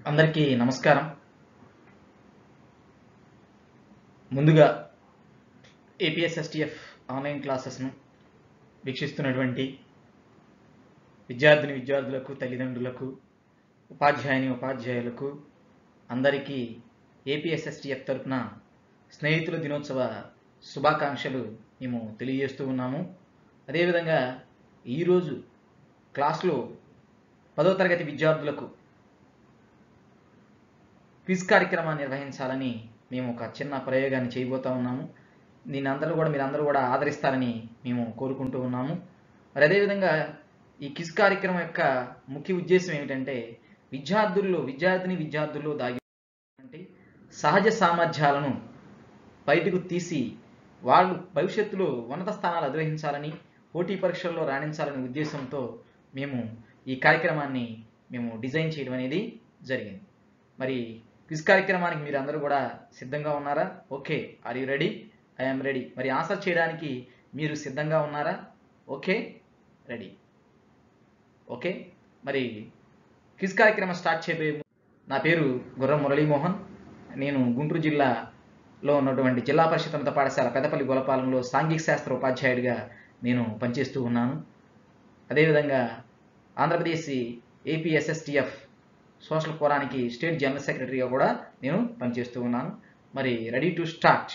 అందరికీ నమస్కారం ముందుగా ఏపీఎస్ఎస్టిఎఫ్ ఆన్లైన్ క్లాసెస్ను వీక్షిస్తున్నటువంటి విద్యార్థిని విద్యార్థులకు తల్లిదండ్రులకు ఉపాధ్యాయుని ఉపాధ్యాయులకు అందరికీ ఏపీఎస్ఎస్టిఎఫ్ తరపున స్నేహితుల దినోత్సవ శుభాకాంక్షలు మేము తెలియజేస్తూ ఉన్నాము అదేవిధంగా ఈరోజు క్లాస్లో పదో తరగతి విద్యార్థులకు క్విజ్ కార్యక్రమాన్ని నిర్వహించాలని మేము ఒక చిన్న ప్రయోగాన్ని చేయబోతా ఉన్నాము దీన్ని అందరూ కూడా మీరందరూ కూడా ఆదరిస్తారని మేము కోరుకుంటూ ఉన్నాము మరి అదేవిధంగా ఈ క్విజ్ కార్యక్రమం యొక్క ముఖ్య ఉద్దేశం ఏమిటంటే విద్యార్థుల్లో విద్యార్థిని విద్యార్థుల్లో దాగి ఉన్నటువంటి సహజ సామర్థ్యాలను బయటకు తీసి వాళ్ళు భవిష్యత్తులో ఉన్నత స్థానాలు అధిరోహించాలని పోటీ పరీక్షల్లో రాణించాలనే ఉద్దేశంతో మేము ఈ కార్యక్రమాన్ని మేము డిజైన్ చేయడం అనేది జరిగింది మరి క్విజ్ కార్యక్రమానికి మీరు అందరూ కూడా సిద్ధంగా ఉన్నారా okay are you ready I'm ready మరి ఆన్సర్ చేయడానికి మీరు సిద్ధంగా ఉన్నారా ఓకే రెడీ ఓకే మరి క్విజ్ కార్యక్రమం స్టార్ట్ చేయబోయే ముందు నా పేరు గుర్రం మురళీమోహన్ నేను గుంటూరు జిల్లాలో ఉన్నటువంటి జిల్లా పరిషత్ ఉన్నత పాఠశాల పెద్దపల్లి గొలపాలెంలో సాంఘిక శాస్త్ర ఉపాధ్యాయుడిగా నేను పనిచేస్తూ ఉన్నాను అదేవిధంగా ఆంధ్రప్రదేశ్ ఏపీఎస్ఎస్టిఎఫ్ సోషల్ ఫోరానికి స్టేట్ జనరల్ సెక్రటరీగా కూడా నేను పనిచేస్తూ ఉన్నాను మరి రెడీ టు స్టార్ట్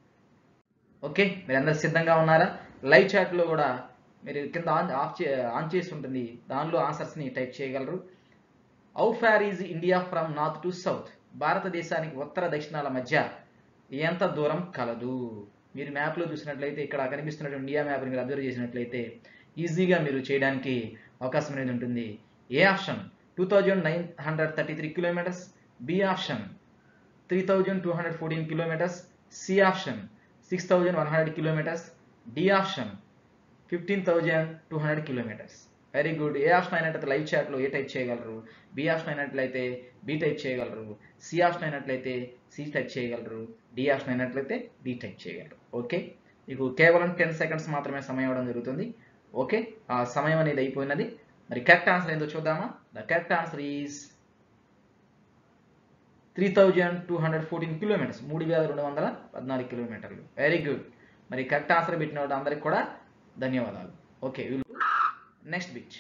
ఓకే మీరు అందరు సిద్ధంగా ఉన్నారా లైవ్ చాట్లో కూడా మీరు కింద ఆన్ ఆఫ్ చే ఆన్ చేసి ఉంటుంది దానిలో ఆన్సర్స్ని టైప్ చేయగలరు how far is India from north to south భారతదేశానికి ఉత్తర దక్షిణాల మధ్య ఎంత దూరం కలదు మీరు మ్యాప్లో చూసినట్లయితే ఇక్కడ కనిపిస్తున్నటువంటి ఇండియా మ్యాప్ని మీరు అబ్జర్వ్ చేసినట్లయితే ఈజీగా మీరు చేయడానికి అవకాశం అనేది ఉంటుంది A option two thousand nine hundred thirty three kilometres B option three thousand two hundred fourteen kilometres C option six thousand one hundred kilometres D option fifteen thousand two hundred kilometres very good A option అయినట్లయితే live చాట్లో A type చేయగలరు B option అయినట్లయితే B type చేయగలరు C option అయినట్లయితే C type చేయగలరు D option అయినట్లయితే D type చేయగలరు okay మీకు కేవలం టెన్ సెకండ్స్ మాత్రమే సమయం ఇవ్వడం జరుగుతుంది ఓకే ఆ సమయం అనేది అయిపోయినది మరి కరెక్ట్ ఆన్సర్ ఏందో చూద్దామా the correct answer is three thousand two hundred fourteen kilometres మూడు వేల రెండు వందల పద్నాలుగు కిలోమీటర్లు వెరీ గుడ్ మరి కరెక్ట్ ఆన్సర్ పెట్టిన వాళ్ళు అందరికి కూడా ధన్యవాదాలు okay next which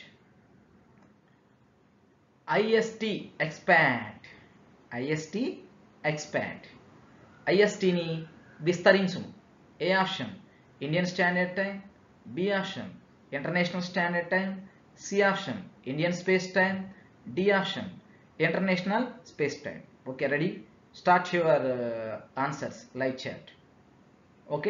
IST expand IST expand ఐఎస్టిని విస్తరించు A option Indian standard time B option international standard time C option Indian space time D option international space time okay ready start your answers live chat okay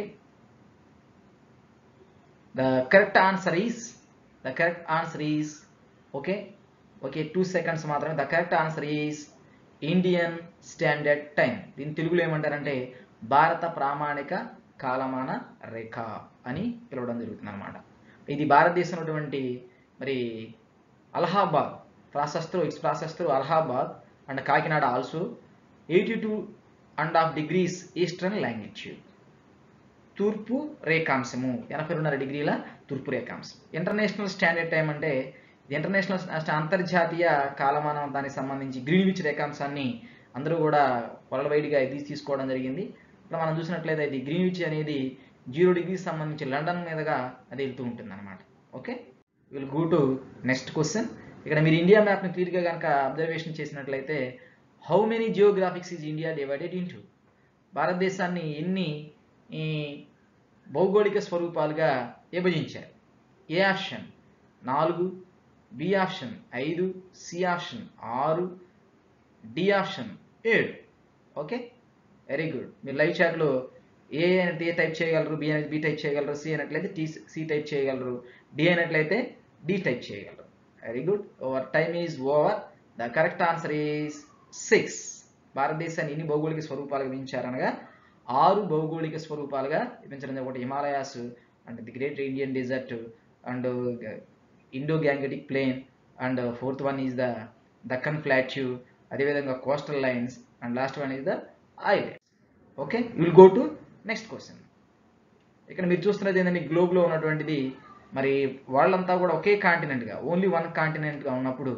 the correct answer is the correct answer is okay okay two seconds మాత్రమే the correct answer is Indian standard time దీని తెలుగులో ఏమంటారంటే భారత ప్రామాణిక కాలమాన రేఖ అని పిలవడం జరుగుతుంది అనమాట ఇది భారతదేశం ఉన్నటువంటి మరి అలహాబాద్ ప్రాసెస్తో ఇట్స్ ప్రాసెస్తో Allahabad and Kakinada also eighty two and half degrees eastern longitude తూర్పు రేఖాంశము ఎనభై రెండున్నర డిగ్రీల తూర్పు రేఖాంశం ఇంటర్నేషనల్ స్టాండర్డ్ టైం అంటే ఇంటర్నేషనల్ అంతర్జాతీయ కాలమానం దానికి సంబంధించి గ్రీన్విచ్ రేఖాంశాన్ని అందరూ కూడా వరల్డ్ వైడ్గా ఇది తీసుకోవడం జరిగింది ఇప్పుడు మనం చూసినట్లయితే ఇది గ్రీన్విచ్ అనేది జీరో డిగ్రీ సంబంధించి లండన్ మీదుగా అది వెళ్తూ ఉంటుంది అనమాట okay will go to next question ఇక్కడ మీరు ఇండియా మ్యాప్ని క్లియర్గా కనుక అబ్జర్వేషన్ చేసినట్లయితే how many geographics is India divided into భారతదేశాన్ని ఎన్ని ఈ భౌగోళిక స్వరూపాలుగా విభజించారు ఏ ఆప్షన్ నాలుగు బి ఆప్షన్ ఐదు సి ఆప్షన్ ఆరు డి ఆప్షన్ ఏడు ఓకే వెరీ గుడ్ మీరు లైవ్ చాట్లో ఏ అనేది ఏ టైప్ చేయగలరు బి అనేది బి టైప్ చేయగలరు సి అయినట్లయితే టీ సి టైప్ చేయగలరు డి అయినట్లయితే డి టైప్ చేయగలరు very good over time is over the correct answer is six భారతదేశాన్ని ఎన్ని భౌగోళిక స్వరూపాలుగా విభజించారనగా ఆరు భౌగోళిక స్వరూపాలుగా విభజించడం ఒకటి Himalayas and the great Indian desert and Indo Gangetic plain and fourth one is the Deccan plateau అదేవిధంగా coastal lines and last one is the islands okay will go to next question ఇక్కడ మీరు చూస్తున్నది ఏంటంటే గ్లోబ్లో ఉన్నటువంటిది మరి వాళ్ళంతా కూడా ఒకే కాంటినెంట్గా ఓన్లీ వన్ కాంటినెంట్గా ఉన్నప్పుడు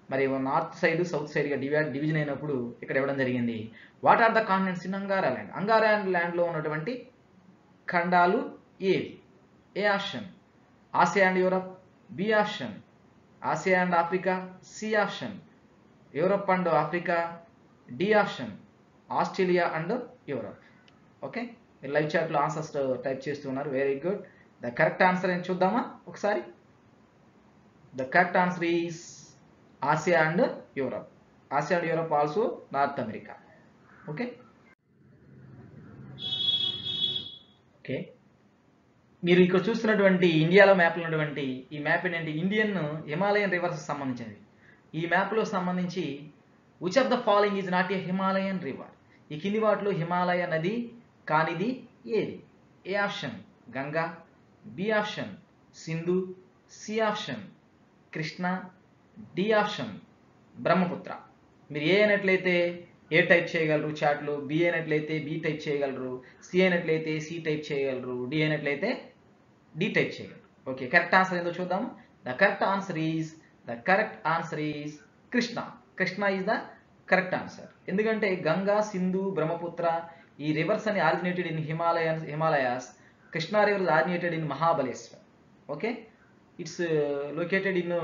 మరి నార్త్ సైడ్ సౌత్ సైడ్గా డివైడ్ డివిజన్ అయినప్పుడు ఇక్కడ ఇవ్వడం జరిగింది what are the confidence in Angara land Angara ల్యాండ్లో ఉన్నటువంటి ఖండాలు ఏవి A option Asia and Europe B option Asia and Africa C option Europe and Africa D option Australia and Europe okay మీరు live చాట్లో ఆన్సర్స్ టైప్ చేస్తున్నారు very good the correct answer ఏంటి చూద్దామా ఒకసారి the correct answer is Asia and Europe Asia and Europe also North America okay okay మీరు ఇక్కడ చూస్తున్నటువంటి ఇండియాలో మ్యాప్లో ఉన్నటువంటి ఈ మ్యాప్ ఏంటంటే ఇండియన్ హిమాలయన్ రివర్స్ సంబంధించినది ఈ మ్యాప్లో సంబంధించి which of the following is not a Himalayan river ఈ కింది వాటిలో హిమాలయ నది కానిది ఏది A option Ganga B option Sindhu C option Krishna D option Brahmaputra మీరు ఏ అయినట్లయితే ఏ టైప్ చేయగలరు చాట్లో బి అయినట్లయితే బి టైప్ చేయగలరు సి అయినట్లయితే సి టైప్ చేయగలరు డి అయినట్లయితే డి టైప్ చేయగలరు ఓకే కరెక్ట్ ఆన్సర్ ఏందో చూద్దాము the correct answer is the correct answer is Krishna Krishna is the correct answer ఎందుకంటే గంగా సింధు బ్రహ్మపుత్ర ఈ రివర్స్ అని originated in Himalayans Himalayas Krishna river originated in Mahabaleshwar okay it's located in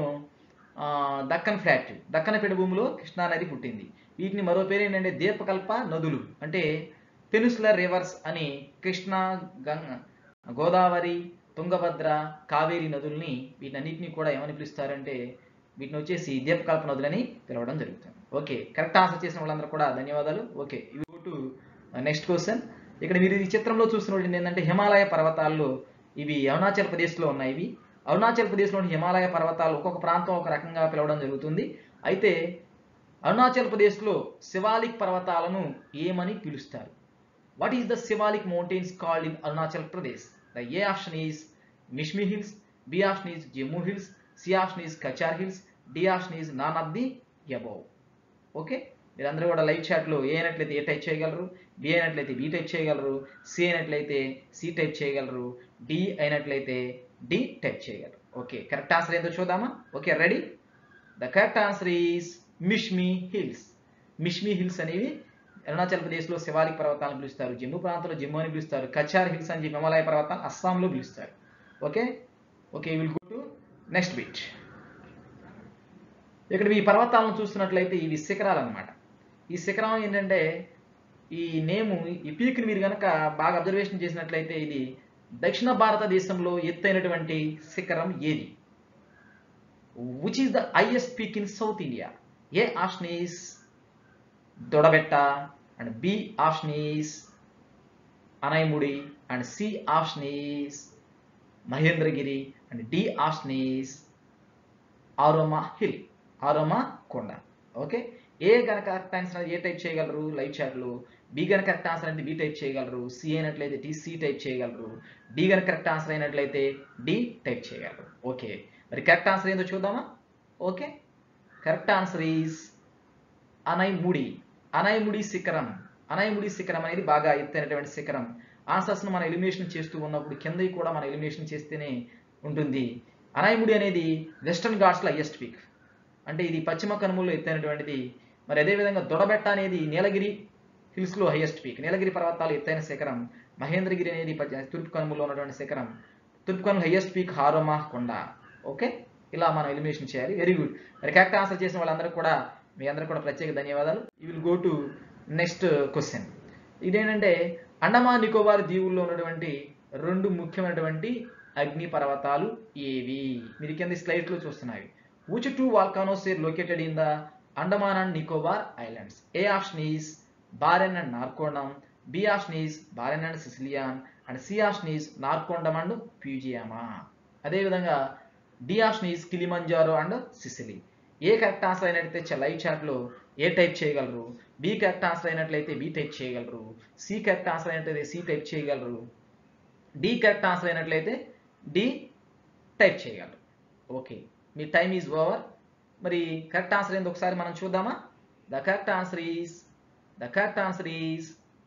Deccan flat Deccan పీఠభూమిలో కృష్ణా నది పుట్టింది వీటిని మరో పేరు ఏంటంటే దీపకల్ప నదులు అంటే పెనుసులర్ రివర్స్ అని కృష్ణ గంగ గోదావరి తుంగభద్ర కావేరి నదుల్ని వీటన్నిటిని కూడా ఏమని పిలుస్తారంటే వీటిని వచ్చేసి దీపకల్ప నదులని పిలవడం జరుగుతుంది ఓకే కరెక్ట్ ఆన్సర్ చేసిన వాళ్ళందరూ కూడా ధన్యవాదాలు ఓకే ఇవి టు నెక్స్ట్ క్వశ్చన్ ఇక్కడ మీరు ఈ చిత్రంలో చూస్తున్నటువంటి ఏంటంటే హిమాలయ పర్వతాల్లో ఇవి అరుణాచల్ ప్రదేశ్లో ఉన్నాయి ఇవి అరుణాచల్ ప్రదేశ్లోని హిమాలయ పర్వతాలు ఒక్కొక్క ప్రాంతం ఒక రకంగా పిలవడం జరుగుతుంది అయితే అరుణాచల్ ప్రదేశ్లో శివాలిక్ పర్వతాలను ఏమని పిలుస్తారు what is the Shivalik mountains called in Arunachal Pradesh the A option is Mishmi hills B option is Jammu hills C option is Cachar hills D option is none of the above okay మీరందరూ కూడా లైవ్ చాట్లో ఏ అయినట్లయితే ఏ టైప్ చేయగలరు B అయినట్లయితే B type చేయగలరు C అయినట్లయితే C type చేయగలరు D అయినట్లయితే డి టైప్ చేయగలరు ఓకే కరెక్ట్ ఆన్సర్ ఏందో చూద్దామా okay ready the correct answer is Mishmi hills Mishmi hills అనేవి అరుణాచల్ ప్రదేశ్లో శివాలిక్ పర్వతాలను పిలుస్తారు జమ్మూ ప్రాంతంలో జమ్మూ అని పిలుస్తారు కచార్ హిల్స్ అని చెప్పి హిమాలయ పర్వతాలు అస్సాంలో పిలుస్తారు okay okay will go to next bit ఇక్కడ ఈ పర్వతాలను చూస్తున్నట్లయితే ఇవి శిఖరాలు అనమాట ఈ శిఖరం ఏంటంటే ఈ నేము ఈ పీక్ని మీరు కనుక బాగా అబ్జర్వేషన్ చేసినట్లయితే ఇది దక్షిణ భారతదేశంలో ఎత్తైనటువంటి శిఖరం ఏది which is the highest peak in south India A option is Dodabetta and B option is Anaimudi and C option is Mahendragiri and D option is Aroma hill Aroma కొండ ఓకే ఏ కనుక కరెక్ట్ ఆన్సర్ ఏ టైప్ చేయగలరు లైవ్ చాట్లు B కనుక correct answer అయితే B type చేయగలరు C అయినట్లయితే D C type చేయగలరు D కనుక కరెక్ట్ ఆన్సర్ అయినట్లయితే డి టైప్ చేయగలరు ఓకే మరి కరెక్ట్ ఆన్సర్ ఏందో చూద్దామా okay correct answer is Anaimudi Anaimudi శిఖరం అనైముడి శిఖరం అనేది బాగా ఎత్తైనటువంటి శిఖరం ఆన్సర్స్ను మనం ఎలిమినేషన్ చేస్తూ ఉన్నప్పుడు కిందవి కూడా మనం ఎలిమినేషన్ చేస్తేనే ఉంటుంది అనైముడి అనేది వెస్టర్న్ ఘాట్స్లో హయ్యెస్ట్ పీక్ అంటే ఇది పశ్చిమ కనుమల్లో ఎత్తైనటువంటిది మరి అదేవిధంగా దొడబెట్ట అనేది నీలగిరి హిల్స్లో హైయెస్ట్ పీక్ నీలగిరి పర్వతాలు ఎత్తైన శిఖరం మహేంద్రగిరి అనేది పశ్చి- తూర్పు కనుమలో ఉన్నటువంటి శిఖరం తూర్పు కనుమ హైయెస్ట్ పీక్ హారోమా కొండ ఓకే ఇలా మనం ఎలిమినేషన్ చేయాలి వెరీ గుడ్ మరి కరెక్ట్ ఆన్సర్ చేసిన వాళ్ళందరూ కూడా మీ అందరూ కూడా ప్రత్యేక ధన్యవాదాలు ఈ will go to next question ఇదేంటంటే అండమాన్ నికోబార్ దీవుల్లో ఉన్నటువంటి రెండు ముఖ్యమైనటువంటి అగ్ని పర్వతాలు ఏవి మీరు కింద స్లైడ్లో చూస్తున్నాయి which two volcanoes are located in the Andaman and Nicobar Islands? A option is Baren and Narcondam, B option is Baren and Sicilian, and C option is Narcondam and Fujiama. అదేవిధంగా D option is Kilimanjaro and Sicily A correct answer అయినట్లయితే live చాట్లో A type చేయగలరు B correct answer అయినట్లయితే B type చేయగలరు C correct answer అయినట్లయితే C type చేయగలరు D correct answer అయినట్లయితే D type చేయగలరు ఓకే మీ టైమ్ ఈజ్ ఓవర్ మరి కరెక్ట్ ఆన్సర్ ఏంది ఒకసారి మనం చూద్దామా the correct answer is the correct answer is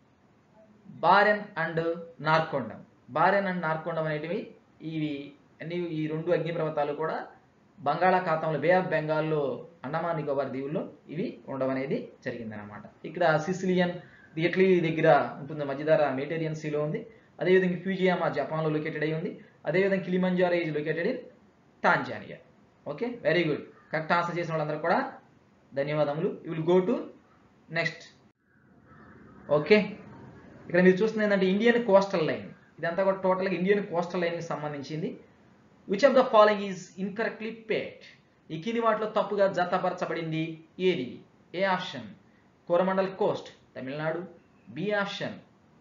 Barren and Narcondam Barren and Narcondam అనేటివి ఇవి అన్ని ఈ రెండు అగ్నిపర్వతాలు కూడా బంగాళాఖాతంలో బే ఆఫ్ బెంగాల్లో అండమాన్ నికోబార్ దీవుల్లో ఇవి ఉండడం అనేది జరిగిందనమాట ఇక్కడ సిసిలియన్ ఇటలీ దగ్గర ఉంటుంది మధ్యధర మెటీరియన్ సీలో ఉంది అదేవిధంగా ఫ్యూజియామా జపాన్లో లొకేటెడ్ అయి ఉంది అదేవిధంగా Kilimanjaro is located in Tanzania okay very good correct answer చేసిన వాళ్ళందరూ కూడా ధన్యవాదములు you will go to next okay ఇక్కడ మీరు చూస్తుంది ఏంటంటే ఇండియన్ కోస్టల్ లైన్ ఇదంతా కూడా టోటల్గా ఇండియన్ కోస్టల్ లైన్కి సంబంధించింది which of the following is incorrectly paired ఈ కింది వాటిలో తప్పుగా జతపరచబడింది ఏది A option Coromandel coast Tamil Nadu B option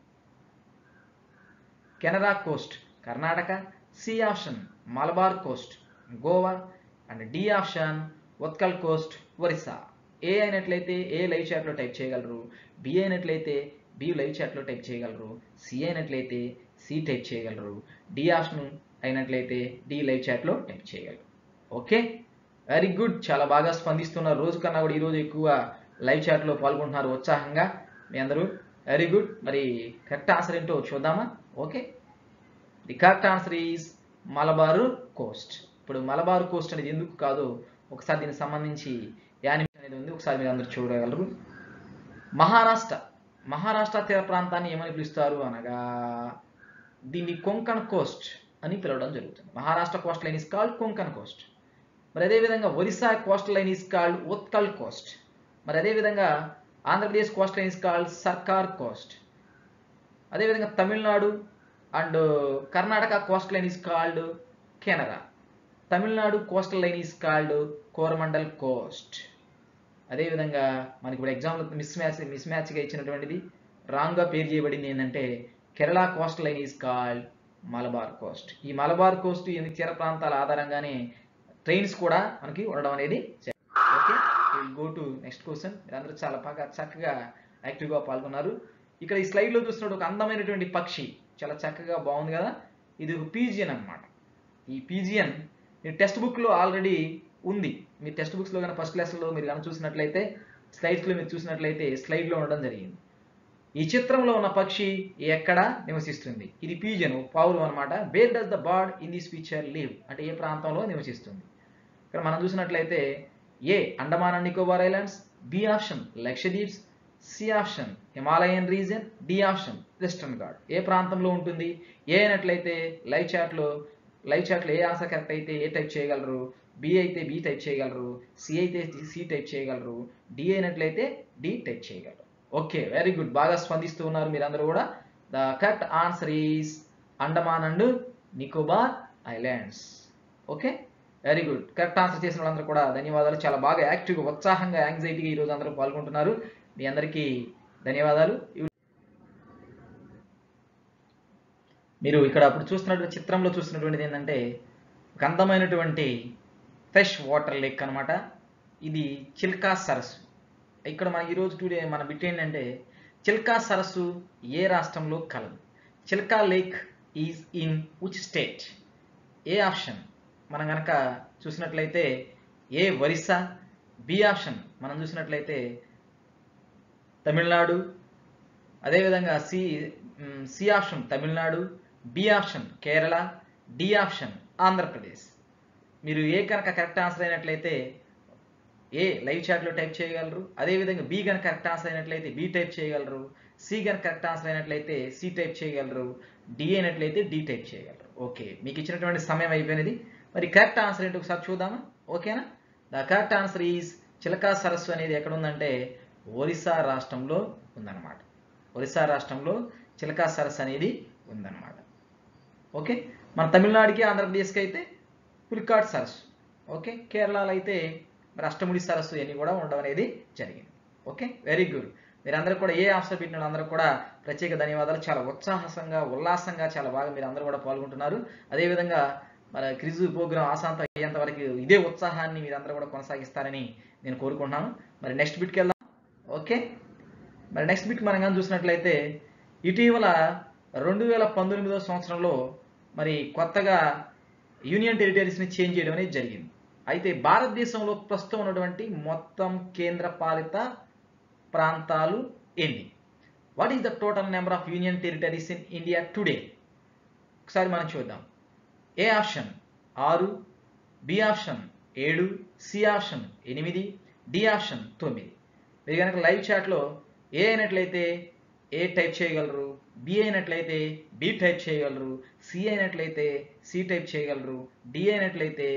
Canara coast Karnataka C option Malabar coast Goa and D option Utkal coast Orissa A అయినట్లయితే ఏ లైవ్ చాట్లో టైప్ చేయగలరు బి అయినట్లయితే బి లైవ్ చాట్లో టైప్ చేయగలరు సి అయినట్లయితే సి టైప్ చేయగలరు డి ఆప్షన్ అయినట్లయితే డి లైవ్ చాట్లో టైప్ చేయగలరు ఓకే వెరీ గుడ్ చాలా బాగా స్పందిస్తున్నారు రోజు కన్నా కూడా ఈరోజు ఎక్కువ లైవ్ చాట్లో పాల్గొంటున్నారు ఉత్సాహంగా మీ అందరూ వెరీ గుడ్ మరి కరెక్ట్ ఆన్సర్ ఏంటో చూద్దామా okay the correct answer is Malabar coast ఇప్పుడు మలబారు కోస్ట్ అనేది ఎందుకు కాదు ఒకసారి దీనికి సంబంధించి యానిమేషన్ అనేది ఉంది ఒకసారి మీరు అందరూ చూడగలరు మహారాష్ట్ర మహారాష్ట్ర తీర ప్రాంతాన్ని ఏమని పిలుస్తారు అనగా దీన్ని కొంకణ్ కోస్ట్ అని పిలవడం జరుగుతుంది Maharashtra coast line is called Konkan coast మరి అదేవిధంగా Orissa coast line is called Utkal coast మరి అదేవిధంగా Andhra Pradesh coast line is called Circar coast అదేవిధంగా Tamil Nadu and Karnataka coast line is called Canara Tamil Nadu coastal line is called Coromandel coast అదేవిధంగా మనకి ఇప్పుడు ఎగ్జామ్లో మిస్ మ్యాచ్ మిస్ మ్యాచ్గా ఇచ్చినటువంటిది రాంగ్గా పేరు చేయబడింది ఏంటంటే Kerala coastal line is called Malabar coast ఈ మలబార్ కోస్ట్ ఈ తీర ప్రాంతాల ఆధారంగానే ట్రైన్స్ కూడా మనకి ఉండడం అనేది okay go to next question మీరందరూ చాలా బాగా చక్కగా యాక్టివ్గా పాల్గొన్నారు ఇక్కడ ఈ స్లైడ్లో చూస్తున్నట్టు ఒక అందమైనటువంటి పక్షి చాలా చక్కగా బాగుంది కదా ఇది ఒక పీజియన్ అన్నమాట ఈ పీజియన్ మీ టెక్స్ట్ బుక్లో ఆల్రెడీ ఉంది మీ టెక్స్ట్ బుక్స్లో కానీ ఫస్ట్ క్లాస్లో మీరు కానీ చూసినట్లయితే స్లైడ్స్లో మీరు చూసినట్లయితే స్లైడ్లో ఉండడం జరిగింది ఈ చిత్రంలో ఉన్న పక్షి ఎక్కడ నివసిస్తుంది ఇది పీజన్ పావులు అనమాట where does the bird in this picture live అంటే ఏ ప్రాంతంలో నివసిస్తుంది ఇక్కడ మనం చూసినట్లయితే A Andaman and Nicobar islands B option Lakshadweeps C option Himalayan region D option western ghat ఏ ప్రాంతంలో ఉంటుంది ఏ అయినట్లయితే లైవ్ చాట్లో లైవ్ చాట్లో ఏ ఆన్సర్ కరెక్ట్ అయితే ఏ టైప్ చేయగలరు బి అయితే బి టైప్ చేయగలరు సి అయితే సి టైప్ చేయగలరు డి అయినట్లయితే డి టైప్ చేయగలరు ఓకే వెరీ గుడ్ బాగా స్పందిస్తూ ఉన్నారు మీరందరూ కూడా the correct answer is Andaman and Nicobar islands okay very good correct answer చేసిన వాళ్ళందరూ కూడా ధన్యవాదాలు చాలా బాగా యాక్టివ్గా ఉత్సాహంగా యాంగ్జైటీగా ఈరోజు అందరూ పాల్గొంటున్నారు మీ అందరికీ ధన్యవాదాలు మీరు ఇక్కడ అప్పుడు చూస్తున్నటువంటి చిత్రంలో చూస్తున్నటువంటిది ఏంటంటే ఒక అందమైనటువంటి ఫ్రెష్ వాటర్ లేక్ అనమాట ఇది చిల్కా సరస్సు ఇక్కడ మన ఈరోజు టుడే మన బిట్ ఏంటంటే చిల్కా సరస్సు ఏ రాష్ట్రంలో కలదు Chilka lake is in which state A option మనం కనుక చూసినట్లయితే ఏ ఒరిస్సా బి ఆప్షన్ మనం చూసినట్లయితే తమిళనాడు అదేవిధంగా C C option Tamil Nadu B option Kerala D option Andhra Pradesh మీరు ఏ కనుక కరెక్ట్ ఆన్సర్ అయినట్లయితే ఏ లైవ్ చాట్లో టైప్ చేయగలరు అదేవిధంగా బి కనుక కరెక్ట్ ఆన్సర్ అయినట్లయితే బి టైప్ చేయగలరు సి కనుక కరెక్ట్ ఆన్సర్ అయినట్లయితే సి టైప్ చేయగలరు డి అయినట్లయితే డి టైప్ చేయగలరు ఓకే మీకు ఇచ్చినటువంటి సమయం అయిపోయినది మరి కరెక్ట్ ఆన్సర్ ఏంటి ఒకసారి చూద్దామా ఓకేనా the correct answer is Chilka సరస్సు అనేది ఎక్కడ ఉందంటే ఒరిస్సా రాష్ట్రంలో ఉందన్నమాట ఒరిస్సా రాష్ట్రంలో చిలకా సరస్సు అనేది ఉందన్నమాట ఓకే మన తమిళనాడుకి ఆంధ్రప్రదేశ్కి అయితే పులికాట్ సరస్సు ఓకే కేరళలో అయితే మరి అష్టముడి సరస్సు ఇవన్నీ కూడా ఉండడం అనేది జరిగింది ఓకే వెరీ గుడ్ మీరందరూ కూడా ఏ ఆన్సర్ పెట్టిన వాళ్ళందరూ కూడా ప్రత్యేక ధన్యవాదాలు చాలా ఉత్సాహంగా ఉల్లాసంగా చాలా బాగా మీరు అందరూ కూడా పాల్గొంటున్నారు అదేవిధంగా మన క్రిజ్ ప్రోగ్రామ్ ఆశాంత అయ్యేంత వరకు ఇదే ఉత్సాహాన్ని మీరందరూ కూడా కొనసాగిస్తారని నేను కోరుకుంటున్నాను మరి నెక్స్ట్ బిట్కి వెళ్దాం ఓకే మరి నెక్స్ట్ బిట్ మనం కానీ చూసినట్లయితే ఇటీవల రెండు వేల పంతొమ్మిదవ సంవత్సరంలో మరి కొత్తగా యూనియన్ టెరిటరీస్ని చేంజ్ చేయడం అనేది జరిగింది అయితే భారతదేశంలో ప్రస్తుతం ఉన్నటువంటి మొత్తం కేంద్ర పాలిత ప్రాంతాలు ఎన్ని what is the total number of union territories in India today ఒకసారి మనం చూద్దాం ఏ ఆప్షన్ ఆరు బి ఆప్షన్ ఏడు సి ఆప్షన్ ఎనిమిది డి ఆప్షన్ తొమ్మిది మీరు కనుక లైవ్ చాట్లో ఏ అయినట్లయితే ఏ టైప్ చేయగలరు బి అయినట్లయితే బి టైప్ చేయగలరు సి అయినట్లయితే సి టైప్ చేయగలరు డి అయినట్లయితే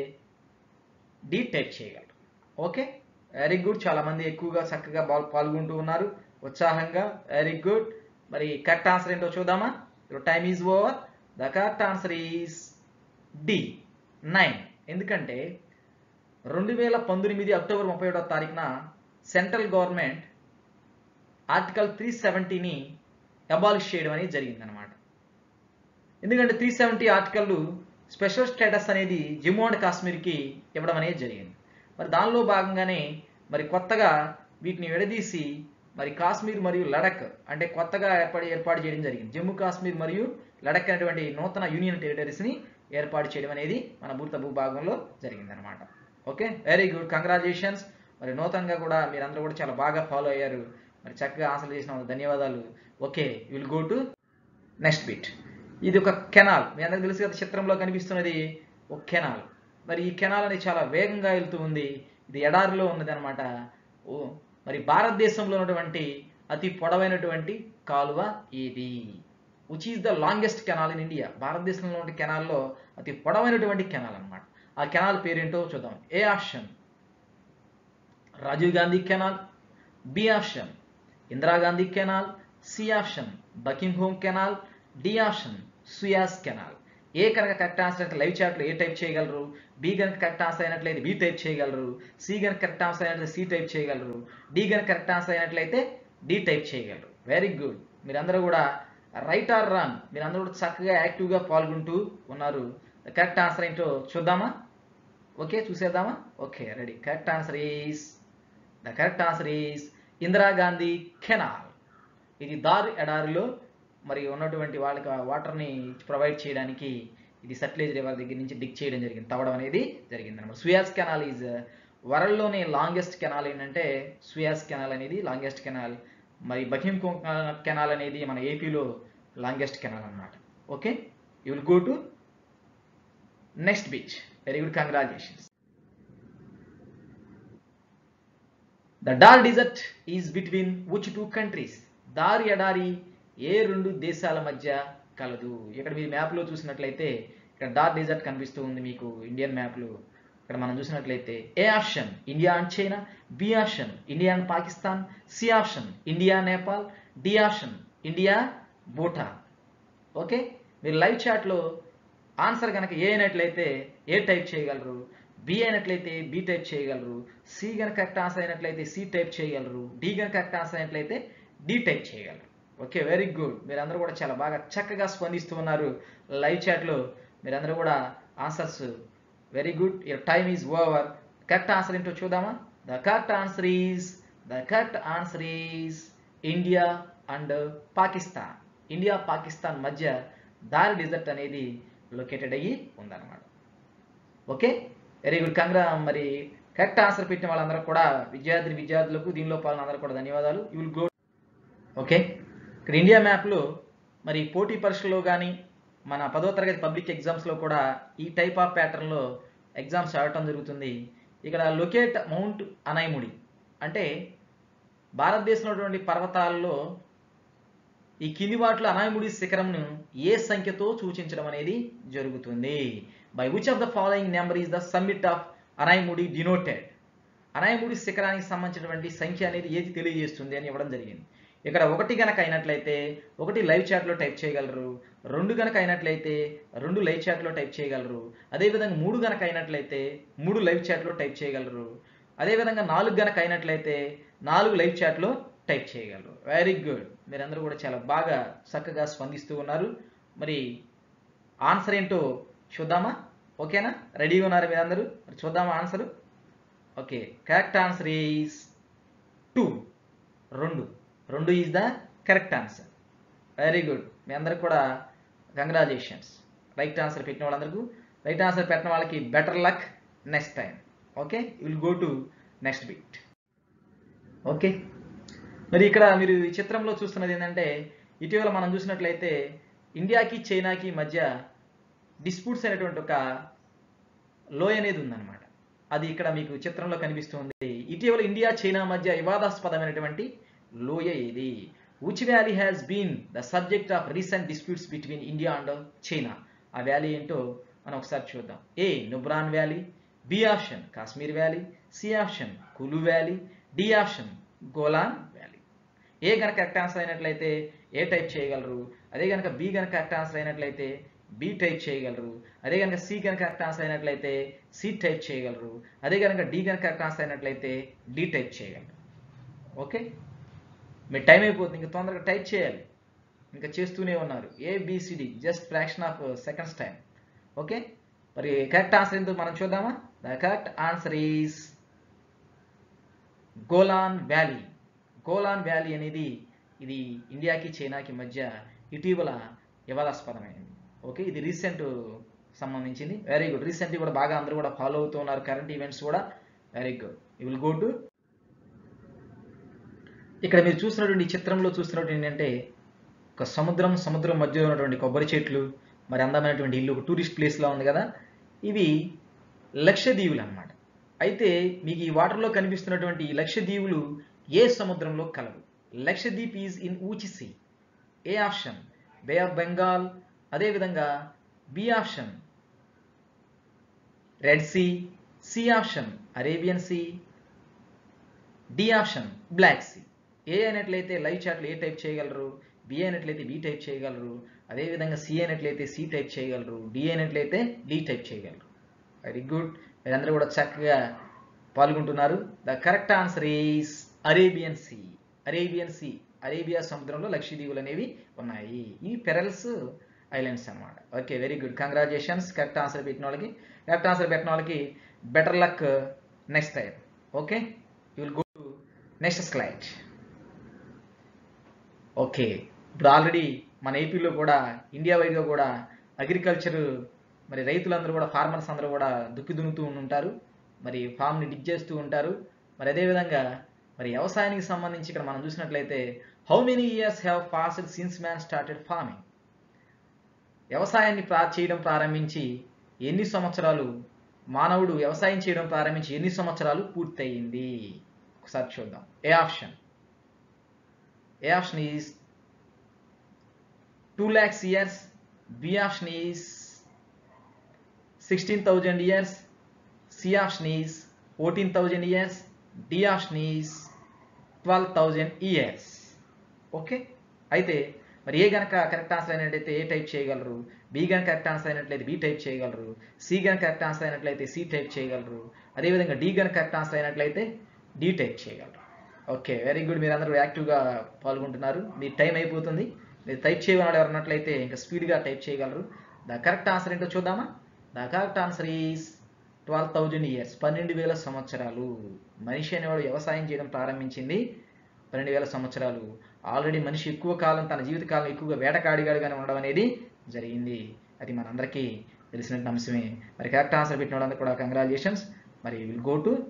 డి టైప్ చేయగలరు ఓకే వెరీ గుడ్ చాలా మంది ఎక్కువగా చక్కగా బాల్ పాల్గొంటూ ఉన్నారు ఉత్సాహంగా వెరీ గుడ్ మరి కరెక్ట్ ఆన్సర్ ఏంటో చూద్దామా time is over the correct answer is D nine ఎందుకంటే రెండు వేల పంతొమ్మిది అక్టోబర్ ముప్పై ఒకటో తారీఖున సెంట్రల్ గవర్నమెంట్ ఆర్టికల్ త్రీ సెవెంటీని అబాలిష్ చేయడం అనేది జరిగిందనమాట ఎందుకంటే three seventy article special status అనేది జమ్మూ అండ్ కాశ్మీర్కి ఇవ్వడం అనేది జరిగింది మరి దానిలో భాగంగానే మరి కొత్తగా వీటిని విడదీసి మరి కాశ్మీర్ మరియు లడక్ అంటే కొత్తగా ఏర్పాటు ఏర్పాటు చేయడం జరిగింది జమ్మూ కాశ్మీర్ మరియు లడక్ అనేటువంటి నూతన యూనియన్ టెరిటరీస్ని ఏర్పాటు చేయడం అనేది మన భూత భూభాగంలో జరిగిందనమాట ఓకే వెరీ గుడ్ కంగ్రాచులేషన్స్ మరి నూతనంగా కూడా మీరందరూ కూడా చాలా బాగా ఫాలో అయ్యారు మరి చక్కగా ఆన్సర్ చేసిన వాళ్ళకి ధన్యవాదాలు okay will go to next bit ఇది ఒక కెనాల్ మీ అందరికి తెలుసు కదా చిత్రంలో కనిపిస్తున్నది ఒక కెనాల్ మరి ఈ కెనాల్ అనేది చాలా వేగంగా వెళ్తూ ఉంది ఇది ఎడారిలో ఉన్నది అనమాట ఓ మరి భారతదేశంలో ఉన్నటువంటి అతి పొడవైనటువంటి కాలువ ఇది which is the longest canal in India భారతదేశంలో ఉన్న కెనాల్లో అతి పొడవైనటువంటి కెనాల్ అన్నమాట ఆ కెనాల్ పేరేంటో చూద్దాం A option Rajiv Gandhi canal B option Indira Gandhi canal C option Buckingham canal D option Suez canal A కనుక కరెక్ట్ ఆన్సర్ అయితే లైవ్ చాట్లో ఏ టైప్ చేయగలరు బి కనుక కరెక్ట్ ఆన్సర్ అయినట్లయితే బి టైప్ చేయగలరు సి కనుక కరెక్ట్ ఆన్సర్ అయినట్లయితే సి టైప్ చేయగలరు డి కనుక కరెక్ట్ ఆన్సర్ అయినట్లయితే డి టైప్ చేయగలరు వెరీ గుడ్ మీరందరూ కూడా రైట్ ఆర్ రాంగ్ మీరందరూ కూడా చక్కగా యాక్టివ్గా పాల్గొంటూ ఉన్నారు కరెక్ట్ ఆన్సర్ ఏంటో చూద్దామా ఓకే చూసేద్దామా okay ready correct answer is the correct answer is Indira Gandhi canal ఇది దార్ ఎడారిలో మరి ఉన్నటువంటి వాళ్ళకి వాటర్ని ప్రొవైడ్ చేయడానికి ఇది సట్లేజ్ రివర్ దగ్గర నుంచి డిక్ చేయడం జరిగింది తవ్వడం అనేది జరిగింది అనమాట సుయాస్ కెనాల్ ఈజ్ వరల్డ్లోనే లాంగెస్ట్ కెనాల్ ఏంటంటే సుయాస్ కెనాల్ అనేది లాంగెస్ట్ కెనాల్ మరి బకిం కెనాల్ అనేది మన ఏపీలో లాంగెస్ట్ కెనాల్ అన్నమాట okay you will go to next bit very good congratulations the Thar desert is between which two countries దారి ఎడారి ఏ రెండు దేశాల మధ్య కలదు ఇక్కడ మీరు మ్యాప్లో చూసినట్లయితే ఇక్కడ డార్ డిజర్ట్ కనిపిస్తూ ఉంది మీకు ఇండియన్ మ్యాప్లో ఇక్కడ మనం చూసినట్లయితే A option India and China B option India and Pakistan C option India Nepal D option India Bhutan okay మీరు లైవ్ చాట్లో ఆన్సర్ కనుక ఏ అయినట్లయితే ఏ టైప్ చేయగలరు బి అయినట్లయితే బి టైప్ చేయగలరు సి కనుక కరెక్ట్ ఆన్సర్ అయినట్లయితే సి టైప్ చేయగలరు డి కనుక కరెక్ట్ ఆన్సర్ అయినట్లయితే డి టైప్ చేయగలరు ఓకే వెరీ గుడ్ మీరందరూ కూడా చాలా బాగా చక్కగా స్పందిస్తూ ఉన్నారు లైవ్ చాట్లో మీరందరూ కూడా answers very good your time is over correct answer ఏంటో చూద్దామా the correct answer is the correct answer is India and Pakistan India Pakistan మధ్య దారి డిజర్ట్ అనేది లొకేటెడ్ అయ్యి ఉందన్నమాట ఓకే వెరీ గుడ్ కంగ్రా మరి కరెక్ట్ ఆన్సర్ పెట్టిన వాళ్ళందరూ కూడా విద్యార్థి విద్యార్థులకు దీనిలో పాల్గొన్న అందరూ కూడా ధన్యవాదాలు యూ విల్ గో ఓకే ఇక్కడ ఇండియా మ్యాప్లో మరి పోటీ పరీక్షల్లో కానీ మన పదో తరగతి పబ్లిక్ ఎగ్జామ్స్లో కూడా ఈ టైప్ ఆఫ్ ప్యాటర్న్లో ఎగ్జామ్స్ ఆడటం జరుగుతుంది ఇక్కడ లొకేట్ మౌంట్ అనైముడి అంటే భారతదేశంలో ఉన్నటువంటి పర్వతాల్లో ఈ కింది వాటిలో అనాయముడి శిఖరంను ఏ సంఖ్యతో సూచించడం అనేది జరుగుతుంది by which of the following number is the summit of Anamudi denoted Anamudi శిఖరానికి సంబంధించినటువంటి సంఖ్య అనేది ఏది తెలియజేస్తుంది అని ఇవ్వడం జరిగింది ఇక్కడ ఒకటి గనక అయినట్లయితే ఒకటి లైవ్ చాట్లో టైప్ చేయగలరు రెండు గనక అయినట్లయితే రెండు లైవ్ చాట్లో టైప్ చేయగలరు అదేవిధంగా మూడు గనక అయినట్లయితే మూడు లైవ్ చాట్లో టైప్ చేయగలరు అదేవిధంగా నాలుగు గనక అయినట్లయితే నాలుగు లైవ్ చాట్లో టైప్ చేయగలరు వెరీ గుడ్ మీరందరూ కూడా చాలా బాగా చక్కగా స్పందిస్తూ ఉన్నారు మరి ఆన్సర్ ఏంటో చూద్దామా ఓకేనా రెడీగా ఉన్నారు మీరందరూ మరి చూద్దామా answer okay correct answer is two రెండు రెండు is the correct answer very good మీ అందరికి కూడా కంగ్రాచులేషన్స్ రైట్ ఆన్సర్ పెట్టిన వాళ్ళందరికీ రైట్ ఆన్సర్ పెట్టిన వాళ్ళకి better luck next time okay will go to next bit okay మరి ఇక్కడ మీరు ఈ చిత్రంలో చూస్తున్నది ఏంటంటే ఇటీవల మనం చూసినట్లయితే ఇండియాకి చైనాకి మధ్య డిస్ప్యూట్స్ అనేటువంటి ఒక లోయ అనేది ఉందన్నమాట అది ఇక్కడ మీకు చిత్రంలో కనిపిస్తుంది ఇటీవల ఇండియా చైనా మధ్య వివాదాస్పదమైనటువంటి లోయ ఇది which valley has been the subject of recent disputes between India and China ఆ వ్యాలీ ఏంటో మనం ఒకసారి చూద్దాం A Nubra valley B option Kashmir valley C option Kullu valley D option Golan valley A కనుక కరెక్ట్ ఆన్సర్ అయినట్లయితే ఏ టైప్ చేయగలరు అదే కనుక బి కనుక కరెక్ట్ ఆన్సర్ అయినట్లయితే బి టైప్ చేయగలరు అదే కనుక సి కనుక కరెక్ట్ ఆన్సర్ అయినట్లయితే సి టైప్ చేయగలరు అదే కనుక డి కనుక కరెక్ట్ ఆన్సర్ అయినట్లయితే డి టైప్ చేయగలరు ఓకే మీ టైం అయిపోతుంది ఇంకా తొందరగా టైప్ చేయాలి ఇంకా చేస్తూనే ఉన్నారు A B C D just fraction of seconds time okay మరి కరెక్ట్ ఆన్సర్ ఏంటో మనం చూద్దామా the correct answer is Golan valley Golan valley అనేది ఇది ఇండియాకి చైనాకి మధ్య ఇటీవల వివాదాస్పదమైంది ఓకే ఇది రీసెంట్ సంబంధించింది వెరీ గుడ్ రీసెంట్ కూడా బాగా అందరూ కూడా ఫాలో అవుతూ ఉన్నారు కరెంట్ ఈవెంట్స్ కూడా very good you will go to ఇక్కడ మీరు చూసినటువంటి ఈ చిత్రంలో చూస్తున్నటువంటి ఏంటంటే ఒక సముద్రం సముద్రం మధ్యలో ఉన్నటువంటి కొబ్బరి చెట్లు మరి అందమైనటువంటి ఇల్లు ఒక టూరిస్ట్ ప్లేస్లో ఉంది కదా ఇవి లక్షద్వీపులు అన్నమాట అయితే మీకు ఈ వాటర్లో కనిపిస్తున్నటువంటి ఈ లక్షద్వీపులు ఏ సముద్రంలో కలవు Lakshadweep is in which sea A option bay of Bengal అదేవిధంగా B option red sea C option Arabian sea D option black sea A అయినట్లయితే లైవ్ చాట్లు ఏ టైప్ చేయగలరు బి అయినట్లయితే బి టైప్ చేయగలరు అదేవిధంగా సి అయినట్లయితే సి టైప్ చేయగలరు డి అయినట్లయితే డి టైప్ చేయగలరు వెరీ గుడ్ మీరందరూ కూడా చక్కగా పాల్గొంటున్నారు the correct answer is Arabian sea Arabian sea Arabia సముద్రంలో లక్షద్వీపులు అనేవి ఉన్నాయి ఈ పెరల్స్ ఐలాండ్స్ అన్నమాట okay very good congratulations correct answer పెట్టిన వాళ్ళకి కరెక్ట్ ఆన్సర్ పెట్టిన వాళ్ళకి better luck next time okay you will go to next slide okay ఇప్పుడు ఆల్రెడీ మన ఏపీలో కూడా ఇండియా వైడ్గా కూడా అగ్రికల్చర్ మరి రైతులందరూ కూడా ఫార్మర్స్ అందరూ కూడా దుక్కి దున్నుతూ ఉంటారు మరి ఫామ్ని డిగ్ చేస్తూ ఉంటారు మరి అదేవిధంగా మరి వ్యవసాయానికి సంబంధించి ఇక్కడ మనం చూసినట్లయితే how many years have passed since man started farming వ్యవసాయాన్ని ప్రా చేయడం ప్రారంభించి ఎన్ని సంవత్సరాలు మానవుడు వ్యవసాయం చేయడం ప్రారంభించి ఎన్ని సంవత్సరాలు పూర్తయింది ఒకసారి చూద్దాం A option A option is two lakhs years B option is sixteen thousand years C option is fourteen thousand years D option is twelve thousand years okay అయితే మరి ఏ గనక కరెక్ట్ ఆన్సర్ అయినట్లయితే ఏ టైప్ చేయగలరు B గనక correct answer అయినట్లయితే B type చేయగలరు C గనక correct answer అయినట్లయితే సి టైప్ చేయగలరు అదేవిధంగా డి గనక కరెక్ట్ ఆన్సర్ అయినట్లయితే డి టైప్ చేయగలరు ఓకే వెరీ గుడ్ మీరు అందరూ యాక్టివ్గా పాల్గొంటున్నారు మీ టైం అయిపోతుంది మీరు టైప్ చేయమని ఎవరన్నట్లయితే ఇంకా స్పీడ్గా టైప్ చేయగలరు ద కరెక్ట్ ఆన్సర్ ఏంటో చూద్దామా the correct answer is twelve thousand years పన్నెండు వేల సంవత్సరాలు మనిషి అనేవాడు వ్యవసాయం చేయడం ప్రారంభించింది పన్నెండు వేల సంవత్సరాలు ఆల్రెడీ మనిషి ఎక్కువ కాలం తన జీవితకాలం ఎక్కువగా వేటకాడిగాడుగానే ఉండడం అనేది జరిగింది అది మనందరికీ తెలిసినట్టు అంశమే మరి కరెక్ట్ ఆన్సర్ పెట్టిన వాళ్ళందరూ కూడా కంగ్రాచులేషన్స్ మరి will go to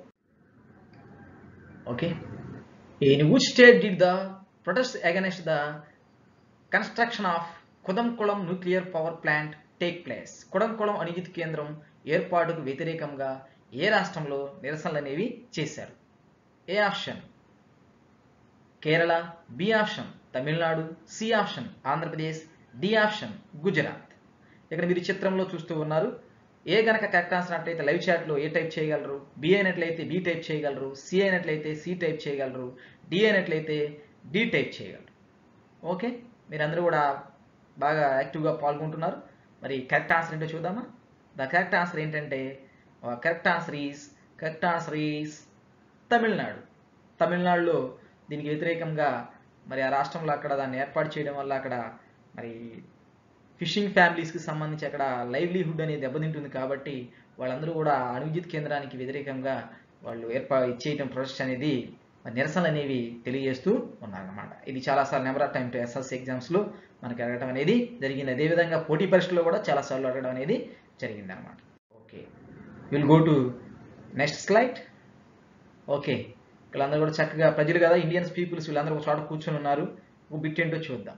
okay in which state did the protest against the construction of Kudankulam nuclear power plant take place Kudankulam అణువిద్యుత్ కేంద్రం ఏర్పాటుకు వ్యతిరేకంగా ఏ రాష్ట్రంలో నిరసనలు అనేవి చేశారు A option Kerala B option Tamil Nadu C option Andhra Pradesh D option Gujarat ఇక్కడ మీరు చిత్రంలో చూస్తూ ఉన్నారు ఏ గనక కరెక్ట్ ఆన్సర్ అట్లయితే లైవ్ చాట్లో ఏ టైప్ చేయగలరు బి అయినట్లయితే బి టైప్ చేయగలరు సి అయినట్లయితే సి టైప్ చేయగలరు డి అయినట్లయితే డి టైప్ చేయగలరు ఓకే మీరందరూ కూడా బాగా యాక్టివ్గా పాల్గొంటున్నారు మరి కరెక్ట్ ఆన్సర్ ఏంటో చూద్దామా ద కరెక్ట్ ఆన్సర్ ఏంటంటే correct answer is correct answer is Tamil Nadu తమిళనాడులో దీనికి వ్యతిరేకంగా మరి ఆ రాష్ట్రంలో అక్కడ దాన్ని ఏర్పాటు చేయడం వల్ల అక్కడ మరి ఫిషింగ్ ఫ్యామిలీస్కి సంబంధించి అక్కడ లైవ్లీహుడ్ అనేది దెబ్బతింటుంది కాబట్టి వాళ్ళందరూ కూడా అణువిద్యుత్ కేంద్రానికి వ్యతిరేకంగా వాళ్ళు ఏర్పా చేయడం ప్రొసెస్ అనేది మరి నిరసనలు అనేవి తెలియజేస్తూ ఉన్నారన్నమాట ఇది చాలాసార్లు number of time to SSC ఎగ్జామ్స్లో మనకి అడగడం అనేది జరిగింది అదేవిధంగా పోటీ పరీక్షలో కూడా చాలాసార్లు అడగడం అనేది జరిగింది అనమాట okay will go to next slide okay వీళ్ళందరూ కూడా చక్కగా ప్రజలు కదా ఇండియన్స్ పీపుల్స్ వీళ్ళందరూ ఒక చోట కూర్చొని ఉన్నారు ఒక బిట్ ఏంటో చూద్దాం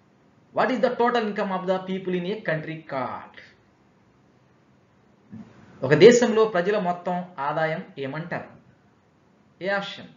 what is the total income of the people in a country called ఒక దేశంలో ప్రజల మొత్తం ఆదాయం ఏమంటారు A option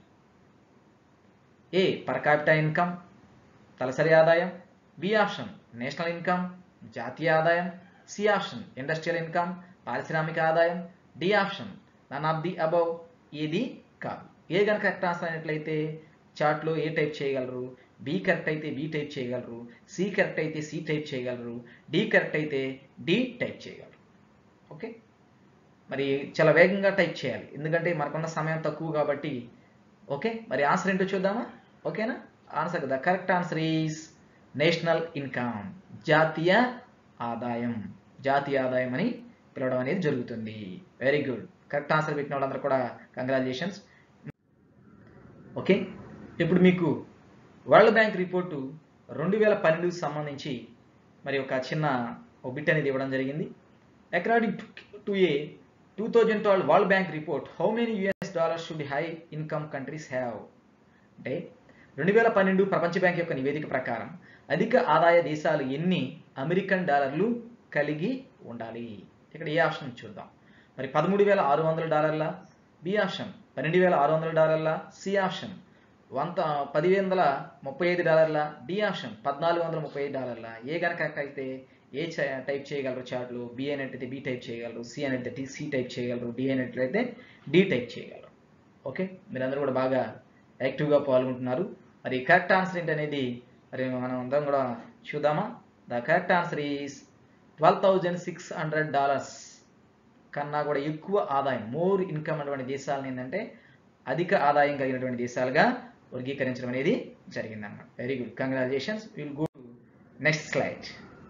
A per capital income తలసరి ఆదాయం బి ఆప్షన్ నేషనల్ ఇన్కమ్ జాతీయ ఆదాయం సి ఆప్షన్ ఇండస్ట్రియల్ ఇన్కమ్ పారిశ్రామిక ఆదాయం D option none of the above ఏది కాదు ఏ కనుక కరెక్ట్ ఆన్సర్ అయినట్లయితే చార్ట్లో ఏ టైప్ చేయగలరు బి కరెక్ట్ అయితే బి టైప్ చేయగలరు సి కరెక్ట్ అయితే సి టైప్ చేయగలరు డి కరెక్ట్ అయితే డి టైప్ చేయగలరు ఓకే మరి చాలా వేగంగా టైప్ చేయాలి ఎందుకంటే మనకున్న సమయం తక్కువ కాబట్టి ఓకే మరి ఆన్సర్ ఏంటో చూద్దామా ఓకేనా answer the correct answer is national income జాతీయ ఆదాయం జాతీయ ఆదాయం అని పిలవడం అనేది జరుగుతుంది వెరీ గుడ్ కరెక్ట్ ఆన్సర్ పెట్టిన వాళ్ళందరూ కూడా కంగ్రాచులేషన్స్ ఓకే ఇప్పుడు మీకు వరల్డ్ బ్యాంక్ రిపోర్టు రెండు వేల పన్నెండుకి సంబంధించి మరి ఒక చిన్న ఒక బిట్ అనేది ఇవ్వడం జరిగింది according to a two thousand twelve world bank report how many US dollars should high income countries have అంటే రెండు వేల పన్నెండు ప్రపంచ బ్యాంక్ యొక్క నివేదిక ప్రకారం అధిక ఆదాయ దేశాలు ఎన్ని అమెరికన్ డాలర్లు కలిగి ఉండాలి ఇక్కడ ఏ ఆప్షన్ చూద్దాం మరి పదమూడు వేల ఆరు వందల డాలర్ల బి ఆప్షన్ పన్నెండు వేల ఆరు వందల డాలర్ల సి ఆప్షన్ వంద పది వందల ముప్పై ఐదు డాలర్ల డి ఆప్షన్ పద్నాలుగు వందల ముప్పై ఐదు డాలర్ల ఏ కనుక కరెక్ట్ అయితే ఏ చ- టైప్ చేయగలరు చార్ట్లు బి అనేటైతే బి టైప్ చేయగలరు సి అనేటైతే సి టైప్ చేయగలరు డి అనేట్లయితే డి టైప్ చేయగలరు ఓకే మీరందరూ కూడా బాగా యాక్టివ్గా పాల్గొంటున్నారు మరి కరెక్ట్ ఆన్సర్ ఏంటనేది మరి మనం అందరం కూడా చూద్దామా the correct answer is twelve thousand six hundred dollars కన్నా కూడా ఎక్కువ ఆదాయం మోర్ ఇన్కమ్ అటువంటి దేశాలను ఏంటంటే అధిక ఆదాయం కలిగినటువంటి దేశాలుగా వర్గీకరించడం అనేది జరిగిందన్నమాట very good congratulations will go to next slide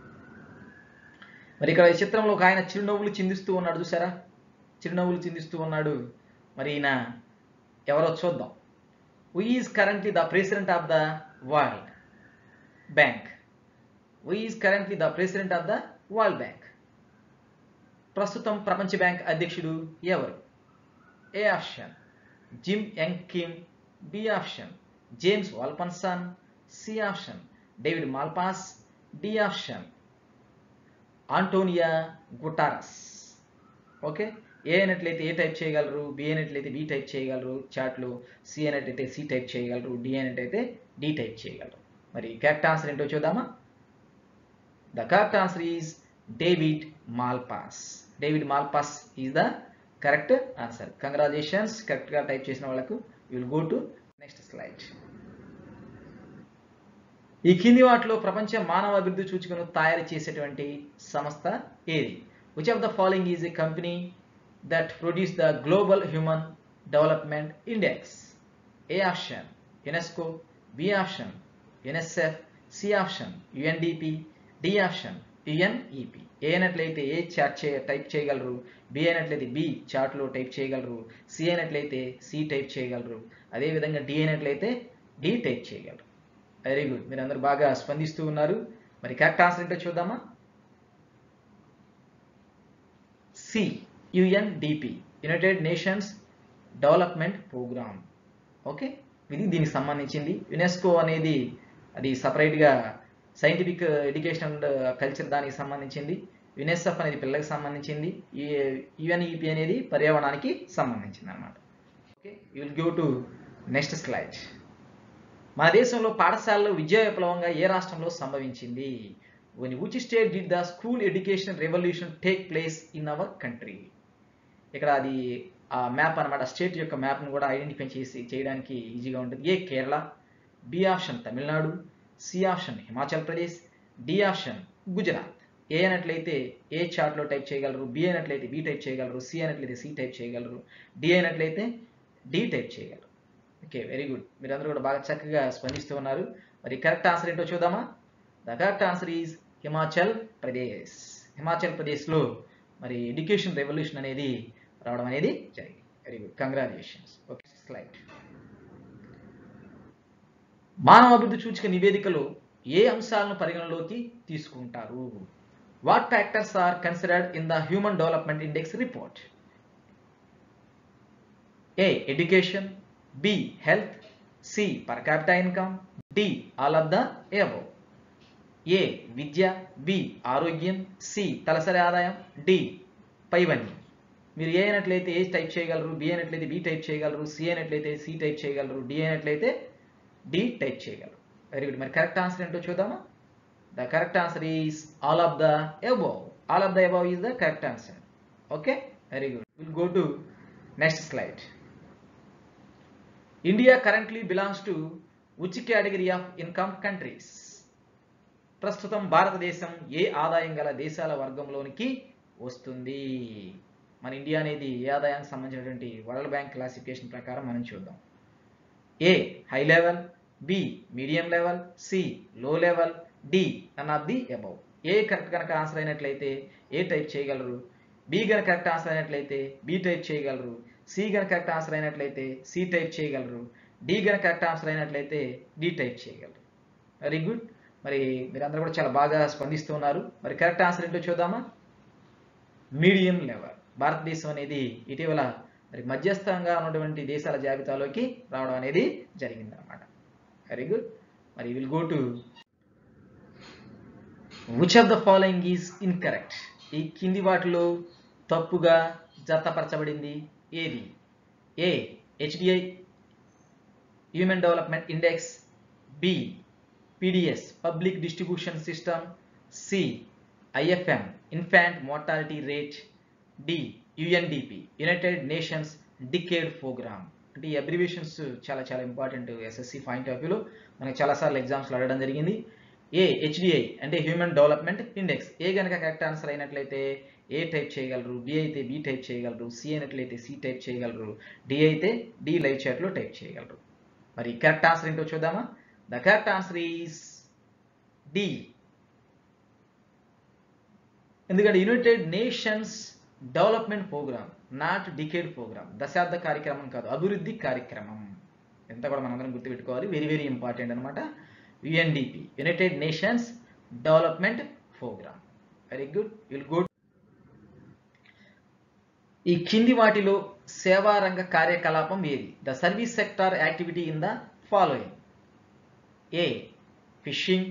మరి ఇక్కడ ఈ చిత్రంలో ఒక ఆయన చిరునవ్వులు చిందిస్తూ ఉన్నాడు చూసారా చిరునవ్వులు చిందిస్తూ ఉన్నాడు మరి ఈయన ఎవరో చూద్దాం who is currently the president of the world bank who is currently the president of the world bank ప్రస్తుతం ప్రపంచ బ్యాంక్ అధ్యక్షుడు ఎవరు A option Jim Yong Kim B option James Wolfensohn C option David Malpass D option Antonio Guterres okay A అయినట్లయితే A type చేయగలరు B అయినట్లయితే B type చేయగలరు చాట్లో C అయినట్లయితే సి టైప్ చేయగలరు డి అయినట్లయితే డి టైప్ చేయగలరు మరి కరెక్ట్ ఆన్సర్ ఏంటో చూద్దామా the correct answer is David Malpass David Malpass is the correct answer congratulations కరెక్ట్గా టైప్ చేసిన వాళ్ళకు will go to next slide ఈ కింది వాటిలో ప్రపంచ మానవ అభివృద్ధి సూచికను తయారు చేసేటువంటి సంస్థ ఏది which of the following is a company that produce the global human development index A option UNESCO B option UNICEF C option UNDP D option UNEP A అయినట్లయితే ఏ చాట్ చే టైప్ చేయగలరు బి అయినట్లయితే B చార్ట్లో type చేయగలరు C అయినట్లయితే C type చేయగలరు అదేవిధంగా D అయినట్లయితే డి టైప్ చేయగలరు వెరీ గుడ్ మీరు అందరూ బాగా స్పందిస్తూ ఉన్నారు మరి కరెక్ట్ ఆన్సర్ ఏంటో చూద్దామా C UNDP United Nations Development Programme okay ఇది దీనికి సంబంధించింది యునెస్కో అనేది అది సపరేట్గా సైంటిఫిక్ ఎడ్యుకేషన్ అండ్ కల్చర్ దానికి సంబంధించింది యునెస్ఎఫ్ అనేది పిల్లలకు సంబంధించింది యుఎన్ఈపి అనేది పర్యావరణానికి సంబంధించింది అనమాట okay will give to next slide మన దేశంలో పాఠశాలలో విద్యా విప్లవంగా ఏ రాష్ట్రంలో సంభవించింది when which state did the school education revolution take place in our country ఇక్కడ అది ఆ మ్యాప్ అనమాట స్టేట్ యొక్క మ్యాప్ను కూడా ఐడెంటిఫై చేసి చేయడానికి ఈజీగా ఉంటుంది A Kerala B option Tamil Nadu C option Himachal Pradesh D option Gujarat A అయినట్లయితే ఏ చార్ట్లో టైప్ చేయగలరు బి అయినట్లయితే బి టైప్ చేయగలరు సి అయినట్లయితే సి టైప్ చేయగలరు డి అయినట్లయితే డి టైప్ చేయగలరు ఓకే వెరీ గుడ్ మీరందరూ కూడా బాగా చక్కగా స్పందిస్తూ ఉన్నారు మరి కరెక్ట్ ఆన్సర్ ఏంటో చూద్దామా the correct answer is Himachal Pradesh Himachal ప్రదేశ్లో మరి ఎడ్యుకేషన్ రెవల్యూషన్ అనేది రావడం అనేది జరిగింది very good congratulations okay slide మానవ అభివృద్ధి సూచిక నివేదికలో ఏ అంశాలను పరిగణలోకి తీసుకుంటారు what factors are considered in the human development index report A education B health C per capital income D all of the above A విద్య బి ఆరోగ్యం సి తలసరి ఆదాయం డి పైవన్నీ మీరు ఏ అయినట్లయితే ఏ టైప్ చేయగలరు బి అయినట్లయితే B type చేయగలరు సి అయినట్లయితే సి టైప్ చేయగలరు డి అయినట్లయితే డి టైప్ చేయగలరు వెరీ గుడ్ మరి కరెక్ట్ ఆన్సర్ ఏంటో చూద్దామా the correct answer is all of the above all of the above is the correct answer okay very good will go to next slide India currently belongs to which category of income countries ప్రస్తుతం భారతదేశం ఏ ఆదాయం గల దేశాల వర్గంలోనికి వస్తుంది మన India అనేది ఏ ఆదాయానికి సంబంధించినటువంటి వరల్డ్ బ్యాంక్ క్లాసిఫికేషన్ ప్రకారం మనం చూద్దాం A high level B medium level C low level D none of the above A correct కనుక ఆన్సర్ అయినట్లయితే ఏ టైప్ చేయగలరు బి కనుక కరెక్ట్ ఆన్సర్ అయినట్లయితే బి టైప్ చేయగలరు సి కనుక కరెక్ట్ ఆన్సర్ అయినట్లయితే సి టైప్ చేయగలరు డి కనుక కరెక్ట్ ఆన్సర్ అయినట్లయితే డి టైప్ చేయగలరు వెరీ గుడ్ మరి మీరందరూ కూడా చాలా బాగా స్పందిస్తున్నారు మరి కరెక్ట్ ఆన్సర్ ఏంటో చూద్దామా మీడియం లెవెల్ భారతదేశం అనేది ఇటీవల మరి మధ్యస్థంగా ఉన్నటువంటి దేశాల జాబితాలోకి రావడం అనేది జరిగిందనమాట వెరీ గుడ్ మరి will go to which of the following is incorrect ఈ కింది వాటిలో తప్పుగా జతపరచబడింది ఏది A HDI human development index B PDS public distribution system C IFM infant mortality rate D UNDP United Nations decade programme అంటే ఈ abbreviations చాలా చాలా ఇంపార్టెంట్ ఎస్ఎస్సి పాయింట్ ఆఫ్ వ్యూలో మనకి చాలాసార్లు ఎగ్జామ్స్లో అడగడం జరిగింది ఏ హెచ్డిఐ అంటే హ్యూమన్ డెవలప్మెంట్ ఇండెక్స్ ఏ కనుక కరెక్ట్ ఆన్సర్ అయినట్లయితే ఏ టైప్ చేయగలరు బి అయితే బి టైప్ చేయగలరు సి అయినట్లయితే సి టైప్ చేయగలరు డి అయితే డి లైవ్ చాట్లో టైప్ చేయగలరు మరి కరెక్ట్ ఆన్సర్ ఏంటో చూద్దామా the correct answer is D ఎందుకంటే United Nations Development Programme not decade programme దశాబ్ద కార్యక్రమం కాదు అభివృద్ధి కార్యక్రమం ఎంత కూడా మనందరం గుర్తుపెట్టుకోవాలి వెరీ వెరీ ఇంపార్టెంట్ అనమాట UNDP United Nations Development programme very good will good ఈ కింది వాటిలో సేవా రంగ కార్యకలాపం ఏది the service sector activity in the following A fishing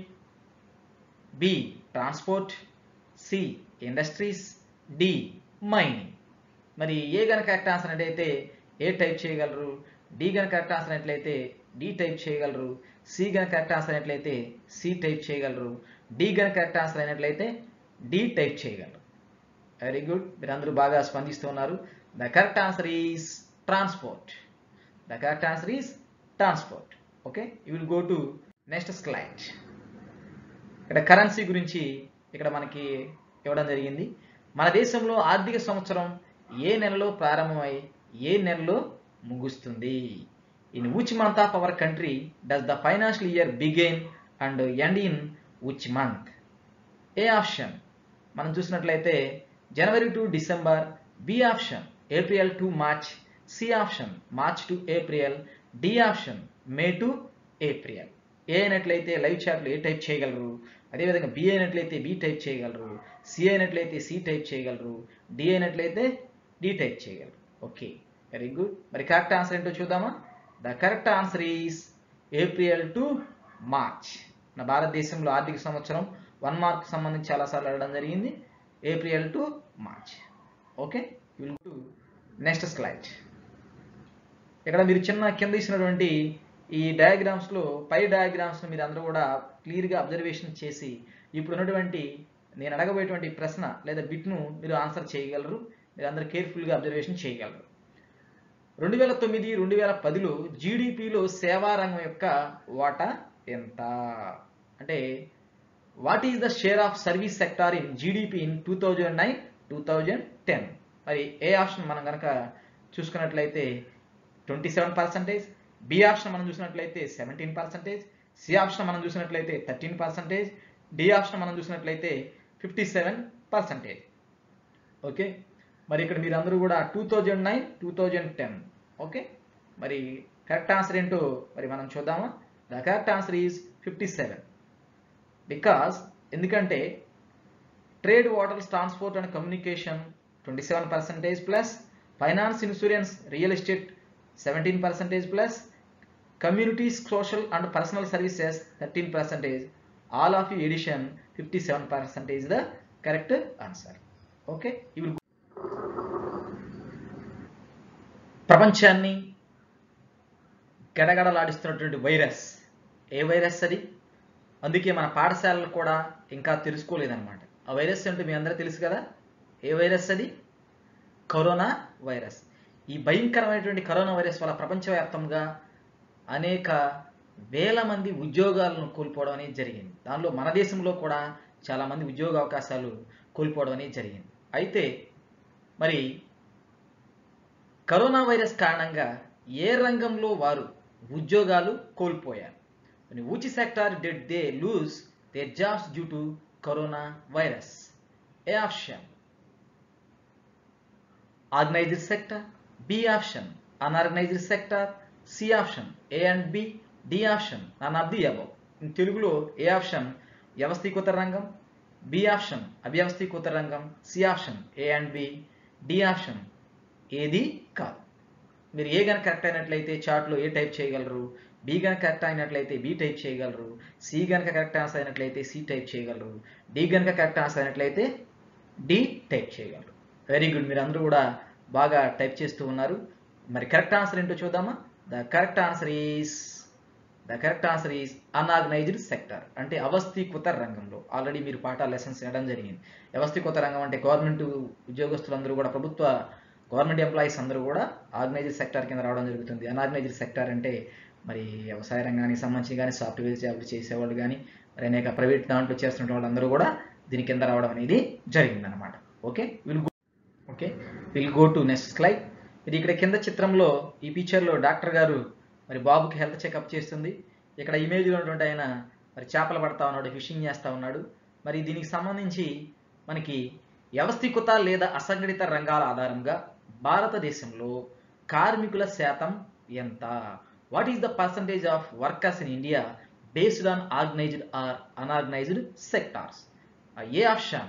B transport C industries D mining మరి ఏ గనక కరెక్ట్ ఆన్సర్ అయితే ఏ టైప్ చేయగలరు డి గనక కరెక్ట్ ఆన్సర్ అయినట్లయితే డి టైప్ చేయగలరు సి గనక కరెక్ట్ ఆన్సర్ అయినట్లయితే సి టైప్ చేయగలరు డి గనక కరెక్ట్ ఆన్సర్ అయినట్లయితే డి టైప్ చేయగలరు వెరీ గుడ్ మీరు అందరూ బాగా స్పందిస్తున్నారు the correct answer is transport the correct answer is transport okay you will go to next slide ఇక్కడ కరెన్సీ గురించి ఇక్కడ మనకి ఇవ్వడం జరిగింది మన దేశంలో ఆర్థిక సంవత్సరం ఏ నెలలో ప్రారంభమై ఏ నెలలో ముగుస్తుంది in which month of our country does the financial year begin and end in which month A option మనం చూసినట్లయితే January to December B option April to March C option March to April D option May to April A అయినట్లయితే live చాట్లో A type చేయగలరు అదేవిధంగా B అయినట్లయితే B type చేయగలరు C అయినట్లయితే C type చేయగలరు డి అయినట్లయితే డి టైప్ చేయగలరు ఓకే వెరీ గుడ్ మరి కరెక్ట్ ఆన్సర్ ఏంటో చూద్దామా the correct answer is April to March మన భారతదేశంలో ఆర్థిక సంవత్సరం వన్ మార్క్ సంబంధించి చాలాసార్లు అడగడం జరిగింది April to March okay will to next slide ఇక్కడ మీరు చిన్న కింద ఇచ్చినటువంటి ఈ డయాగ్రామ్స్లో పై డయాగ్రామ్స్ను మీరు అందరూ కూడా క్లియర్గా అబ్జర్వేషన్ చేసి ఇప్పుడు ఉన్నటువంటి నేను అడగబోయేటువంటి ప్రశ్న లేదా బిట్ను మీరు ఆన్సర్ చేయగలరు మీరు అందరూ కేర్ఫుల్గా అబ్జర్వేషన్ చేయగలరు రెండు వేల తొమ్మిది రెండు వేల పదిలో జీడిపిలో సేవా రంగం యొక్క వాటా ఎంత అంటే what is the share of service sector in GDP in two thousand nine two thousand ten మరి ఏ ఆప్షన్ మనం కనుక చూసుకున్నట్లయితే twenty seven percentage B option మనం చూసినట్లయితే సెవెంటీన్ పర్సెంటేజ్ సి ఆప్షన్ మనం చూసినట్లయితే థర్టీన్ పర్సెంటేజ్ డి ఆప్షన్ మనం చూసినట్లయితే ఫిఫ్టీ సెవెన్ పర్సెంటేజ్ ఓకే మరి ఇక్కడ మీరు అందరూ కూడా two thousand nine two thousand ten okay మరి కరెక్ట్ ఆన్సర్ ఏంటో మరి మనం చూద్దామా the correct answer is fifty seven because ఎందుకంటే trade waters transport and communication twenty seven percentage plus finance insurance real estate seventeen percentage plus communities social and personal services thirteen percentage all of you addition fifty seven percentage the correct answer okay you will ప్రపంచాన్ని గడగడలాడిస్తున్నటువంటి virus ఏ virus అది అందుకే మన పాఠశాలలు కూడా ఇంకా తెలుసుకోలేదన్నమాట ఆ virus అంటే మీ అందరూ తెలుసు కదా ఏ వైరస్ అది కరోనా వైరస్ ఈ భయంకరమైనటువంటి కరోనా వైరస్ వల్ల ప్రపంచవ్యాప్తంగా అనేక వేల మంది ఉద్యోగాలను కోల్పోవడం అనేది జరిగింది దానిలో మన దేశంలో కూడా చాలామంది ఉద్యోగ అవకాశాలు కోల్పోవడం అనేది జరిగింది అయితే మరి కరోనా వైరస్ కారణంగా ఏ రంగంలో వారు ఉద్యోగాలు కోల్పోయారు which sector did they lose their jobs due to coronavirus? A option. Organized sector. B option. Unorganized sector. C option. A and B. D option. None of the above. In తెలుగులో ఏ option వ్యవస్థీకృత రంగం B option అవ్యవస్థీకృత రంగం C option A and B D option ఏది కాదు మీరు A గనక correct అయినట్లయితే చార్ట్లో ఏ టైప్ చేయగలరు బి గనక కరెక్ట్ అయినట్లయితే బి టైప్ చేయగలరు సి గనక కరెక్ట్ ఆన్సర్ అయినట్లయితే సి టైప్ చేయగలరు డి గనక కరెక్ట్ ఆన్సర్ అయినట్లయితే డి టైప్ చేయగలరు వెరీ గుడ్ మీరు అందరూ కూడా బాగా టైప్ చేస్తూ ఉన్నారు మరి కరెక్ట్ ఆన్సర్ ఏంటో చూద్దామా the correct answer is the correct answer is unorganized sector అంటే అవస్థీకృత రంగంలో ఆల్రెడీ మీరు పాఠాల లెసన్స్ వినడం జరిగింది వ్యవస్థీకృత రంగం అంటే గవర్నమెంట్ ఉద్యోగస్తులందరూ కూడా ప్రభుత్వ గవర్నమెంట్ ఎంప్లాయీస్ అందరూ కూడా ఆర్గనైజ్డ్ సెక్టార్ కింద రావడం జరుగుతుంది అన్ఆర్గనైజ్డ్ సెక్టార్ అంటే మరి వ్యవసాయ రంగానికి సంబంధించి కానీ సాఫ్ట్వేర్ జాబ్లు చేసేవాళ్ళు కానీ మరి అనేక ప్రైవేట్ దాంట్లో చేస్తున్న వాళ్ళందరూ కూడా దీని కింద రావడం అనేది జరిగిందనమాట okay will go okay will go to next slide ఇది ఇక్కడ కింద చిత్రంలో ఈ పిక్చర్లో డాక్టర్ గారు మరి బాబుకి హెల్త్ చెకప్ చేస్తుంది ఇక్కడ ఇమేజ్లో ఉన్నటువంటి ఆయన మరి చేపలు పడతా ఉన్నాడు ఫిషింగ్ చేస్తూ ఉన్నాడు మరి దీనికి సంబంధించి మనకి వ్యవస్థీకృత లేదా అసంఘటిత రంగాల ఆధారంగా భారతదేశంలో కార్మికుల శాతం ఎంత what is the percentage of workers in India based on organized or unorganized sectors A option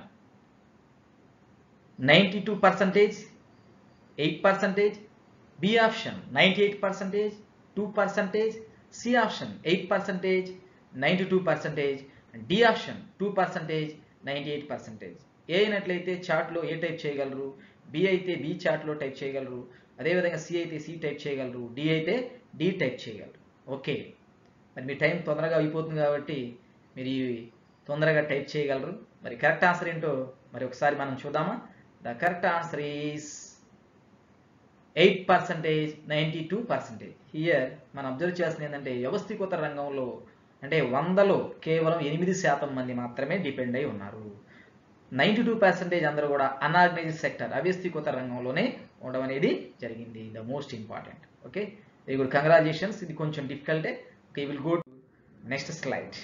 ninety two percentage eight percentage B option ninety eight percentage two percentage C option eight percentage ninety two percentage D option two percentage ninety eight percentage A అయినట్లయితే చార్ట్లో A type చేయగలరు B అయితే B చార్ట్లో type చేయగలరు అదేవిధంగా C అయితే C type చేయగలరు D అయితే డి టైప్ చేయగలరు ఓకే మరి మీ టైం తొందరగా అయిపోతుంది కాబట్టి మీరు ఇవి తొందరగా టైప్ చేయగలరు మరి కరెక్ట్ ఆన్సర్ ఏంటో మరి ఒకసారి మనం చూద్దామా the correct answer is eight percentage ninety two percentage here మనం అబ్జర్వ్ చేస్తుంది ఏంటంటే వ్యవస్థీకృత రంగంలో అంటే వందలో కేవలం ఎనిమిది శాతం మంది మాత్రమే డిపెండ్ అయి ఉన్నారు నైంటీ టూ పర్సెంటేజ్ అందరూ కూడా అన్ఆర్గనైజ్డ్ సెక్టర్ అవ్యస్థీకృత రంగంలోనే ఉండడం అనేది జరిగింది the most important okay very good congratulations ఇది కొంచెం డిఫికల్టే okay will go to next slide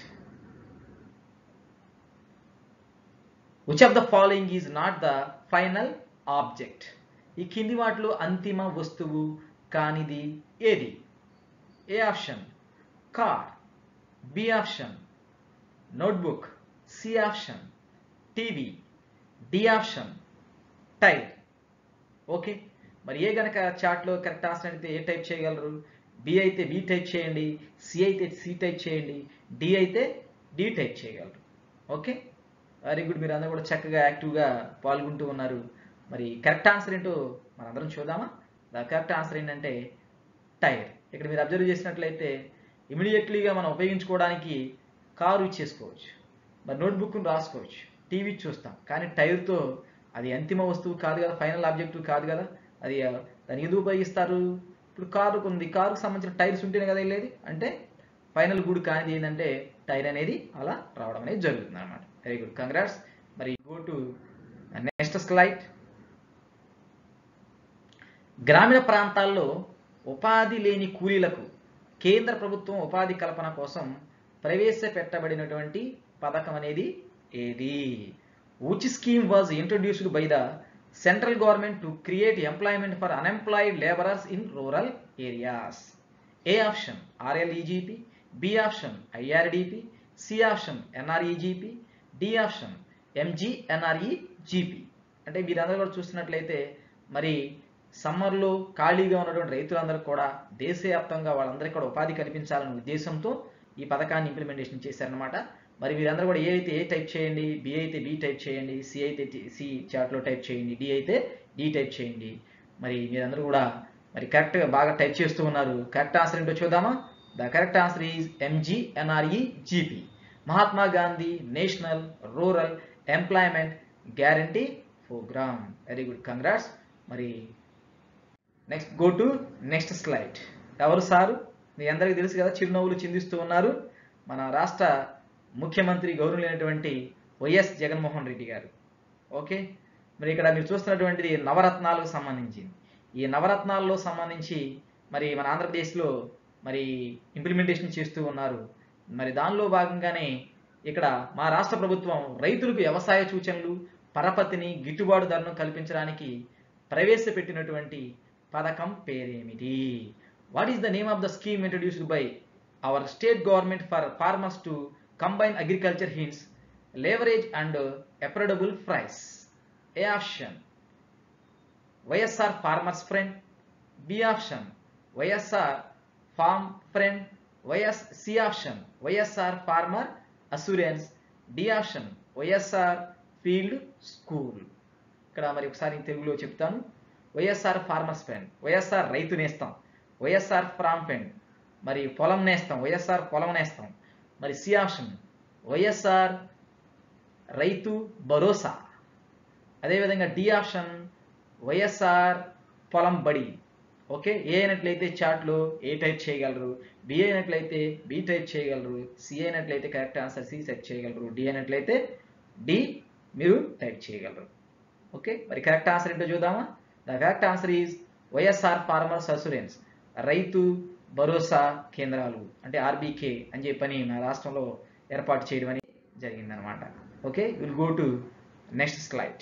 which of the following is not the final object ఈ కింది వాటిలో అంతిమ వస్తువు కానిది ఏది A option car B option notebook C option TV D option tyre okay మరి ఏ గనక చార్ట్లో కరెక్ట్ ఆన్సర్ అయితే ఏ టైప్ చేయగలరు బి అయితే బి టైప్ చేయండి సి అయితే సి టైప్ చేయండి డి అయితే డి టైప్ చేయగలరు ఓకే వెరీ గుడ్ మీరు అందరూ కూడా చక్కగా యాక్టివ్గా పాల్గొంటూ ఉన్నారు మరి కరెక్ట్ ఆన్సర్ ఏంటో మనందరం చూద్దామా ద కరెక్ట్ ఆన్సర్ ఏంటంటే టైర్ ఇక్కడ మీరు అబ్జర్వ్ చేసినట్లయితే ఇమీడియట్లీగా మనం ఉపయోగించుకోవడానికి కారు ఇచ్చేసుకోవచ్చు మరి నోట్బుక్ను రాసుకోవచ్చు టీవీ చూస్తాం కానీ టైర్తో అది అంతిమ వస్తువు కాదు కదా ఫైనల్ ఆబ్జెక్టివ్ కాదు కదా అది దాన్ని ఎందుకు ఉపయోగిస్తారు ఇప్పుడు కారుకు ఉంది కారుకు సంబంధించిన టైర్స్ ఉంటేనే కదా వెళ్ళేది అంటే ఫైనల్ గుడ్ కానిది ఏంటంటే టైర్ అనేది అలా రావడం అనేది జరుగుతుంది అనమాట వెరీ గుడ్ కంగ్రాట్స్ మరి గో టు నెక్స్ట్ స్లైడ్ గ్రామీణ ప్రాంతాల్లో ఉపాధి లేని కూలీలకు కేంద్ర ప్రభుత్వం ఉపాధి కల్పన కోసం ప్రవేశపెట్టబడినటువంటి పథకం అనేది ఏది which scheme was introduced by the central government to create employment for unemployed laborers in rural areas a option rlegp b option irdp c option nregp d option mgnregp అంటే మీరందరూ కూడా చూస్తున్నట్లయితే మరి సమ్మర్లో ఖాళీగా ఉన్నటువంటి రైతులందరూ కూడా దేశవ్యాప్తంగా వాళ్ళందరికీ కూడా ఉపాధి కల్పించాలనే ఉద్దేశంతో ఈ పథకాన్ని ఇంప్లిమెంటేషన్ చేశారనమాట మరి మీరందరూ కూడా ఏ అయితే ఏ టైప్ చేయండి బి అయితే బి టైప్ చేయండి సి అయితే సి చార్ట్లో టైప్ చేయండి డి అయితే డి టైప్ చేయండి మరి మీరందరూ కూడా మరి కరెక్ట్గా బాగా టైప్ చేస్తూ ఉన్నారు కరెక్ట్ ఆన్సర్ ఏంటో చూద్దామా the correct answer is MGNRE GP Mahatma Gandhi national rural employment guarantee programme very good congrats మరి next go to next slide ఎవరు సారు మీ అందరికీ తెలుసు కదా చిరునవ్వులు చిందిస్తూ ఉన్నారు మన రాష్ట్ర ముఖ్యమంత్రి గౌరవమైనటువంటి వైఎస్ జగన్మోహన్ రెడ్డి గారు ఓకే మరి ఇక్కడ మీరు చూస్తున్నటువంటిది నవరత్నాలకు సంబంధించింది ఈ నవరత్నాల్లో సంబంధించి మరి మన ఆంధ్రప్రదేశ్లో మరి ఇంప్లిమెంటేషన్ చేస్తూ ఉన్నారు మరి దానిలో భాగంగానే ఇక్కడ మా రాష్ట్ర ప్రభుత్వం రైతులకు వ్యవసాయ సూచనలు పరపతిని గిట్టుబాటు ధరను కల్పించడానికి ప్రవేశపెట్టినటువంటి పథకం పేరేమిటి what is the name of the scheme introduced by our state government for farmers to combine agriculture hints leverage and affordable price A option YSR farmers friend B option YSR farm friend YS C option YSR farmer assurance D option YSR field school ఇక్కడ మరి ఒకసారి తెలుగులో చెప్తాను YSR farmers friend YSR రైతు నేస్తాం YSR farm friend మరి పొలం నేస్తాం వైఎస్ఆర్ పొలం నేస్తాం మరి సి ఆప్షన్ వైఎస్ఆర్ రైతు భరోసా అదేవిధంగా డి ఆప్షన్ వైఎస్ఆర్ పొలం బడి ఓకే ఏ అయినట్లయితే చాట్లో ఏ టైప్ చేయగలరు బి అయినట్లయితే బి టైప్ చేయగలరు సి అయినట్లయితే కరెక్ట్ ఆన్సర్ సి సెట్ చేయగలరు డి అయినట్లయితే డి మీరు టైప్ చేయగలరు ఓకే మరి కరెక్ట్ ఆన్సర్ ఏంటో చూద్దామా the correct answer is YSR farmers assurance Rythu Bharosa కేంద్రాలు అంటే ఆర్బీకే అని చెప్పని మన రాష్ట్రంలో ఏర్పాటు చేయడం అని జరిగిందనమాట okay will go to next slide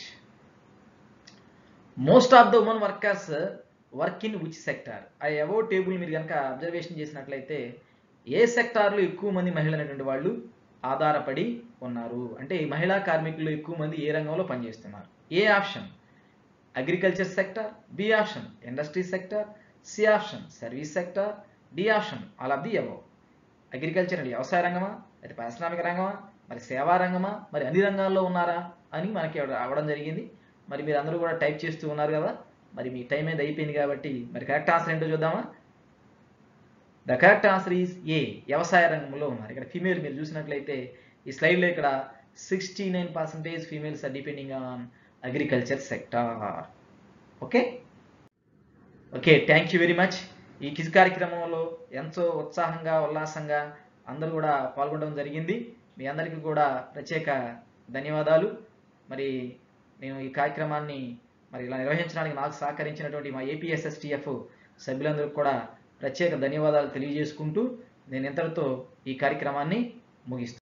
most of the women workers work in which sector ఆ ఎవో టేబుల్ మీరు కనుక అబ్జర్వేషన్ చేసినట్లయితే ఏ సెక్టార్లో ఎక్కువ మంది మహిళలు అనేటువంటి వాళ్ళు ఆధారపడి ఉన్నారు అంటే ఈ మహిళా కార్మికులు ఎక్కువ మంది ఏ రంగంలో పనిచేస్తున్నారు A option agriculture sector B option industry sector C option service sector D option all of the above agriculture అంటే వ్యవసాయ రంగమా అది పారిశ్రామిక రంగమా మరి సేవా రంగమా మరి అన్ని రంగాల్లో ఉన్నారా అని మనకి అవడం జరిగింది మరి మీరు అందరూ కూడా టైప్ చేస్తూ ఉన్నారు కదా మరి మీ టైం అనేది అయిపోయింది కాబట్టి మరి కరెక్ట్ ఆన్సర్ ఏంటో చూద్దామా the correct answer is A వ్యవసాయ రంగంలో ఉన్నారు ఇక్కడ ఫీమేల్ మీరు చూసినట్లయితే ఈ స్లైడ్లో ఇక్కడ sixty nine percentage females are depending on agriculture sector okay okay thank you very much ఈ క్విజ్ కార్యక్రమంలో ఎంతో ఉత్సాహంగా ఉల్లాసంగా అందరూ కూడా పాల్గొనడం జరిగింది మీ అందరికీ కూడా ప్రత్యేక ధన్యవాదాలు మరి నేను ఈ కార్యక్రమాన్ని మరి ఇలా నిర్వహించడానికి నాకు సహకరించినటువంటి మా ఏపీఎస్ఎస్టిఎఫ్ సభ్యులందరికీ కూడా ప్రత్యేక ధన్యవాదాలు తెలియజేసుకుంటూ నేను ఇంతటితో ఈ కార్యక్రమాన్ని ముగిస్తాను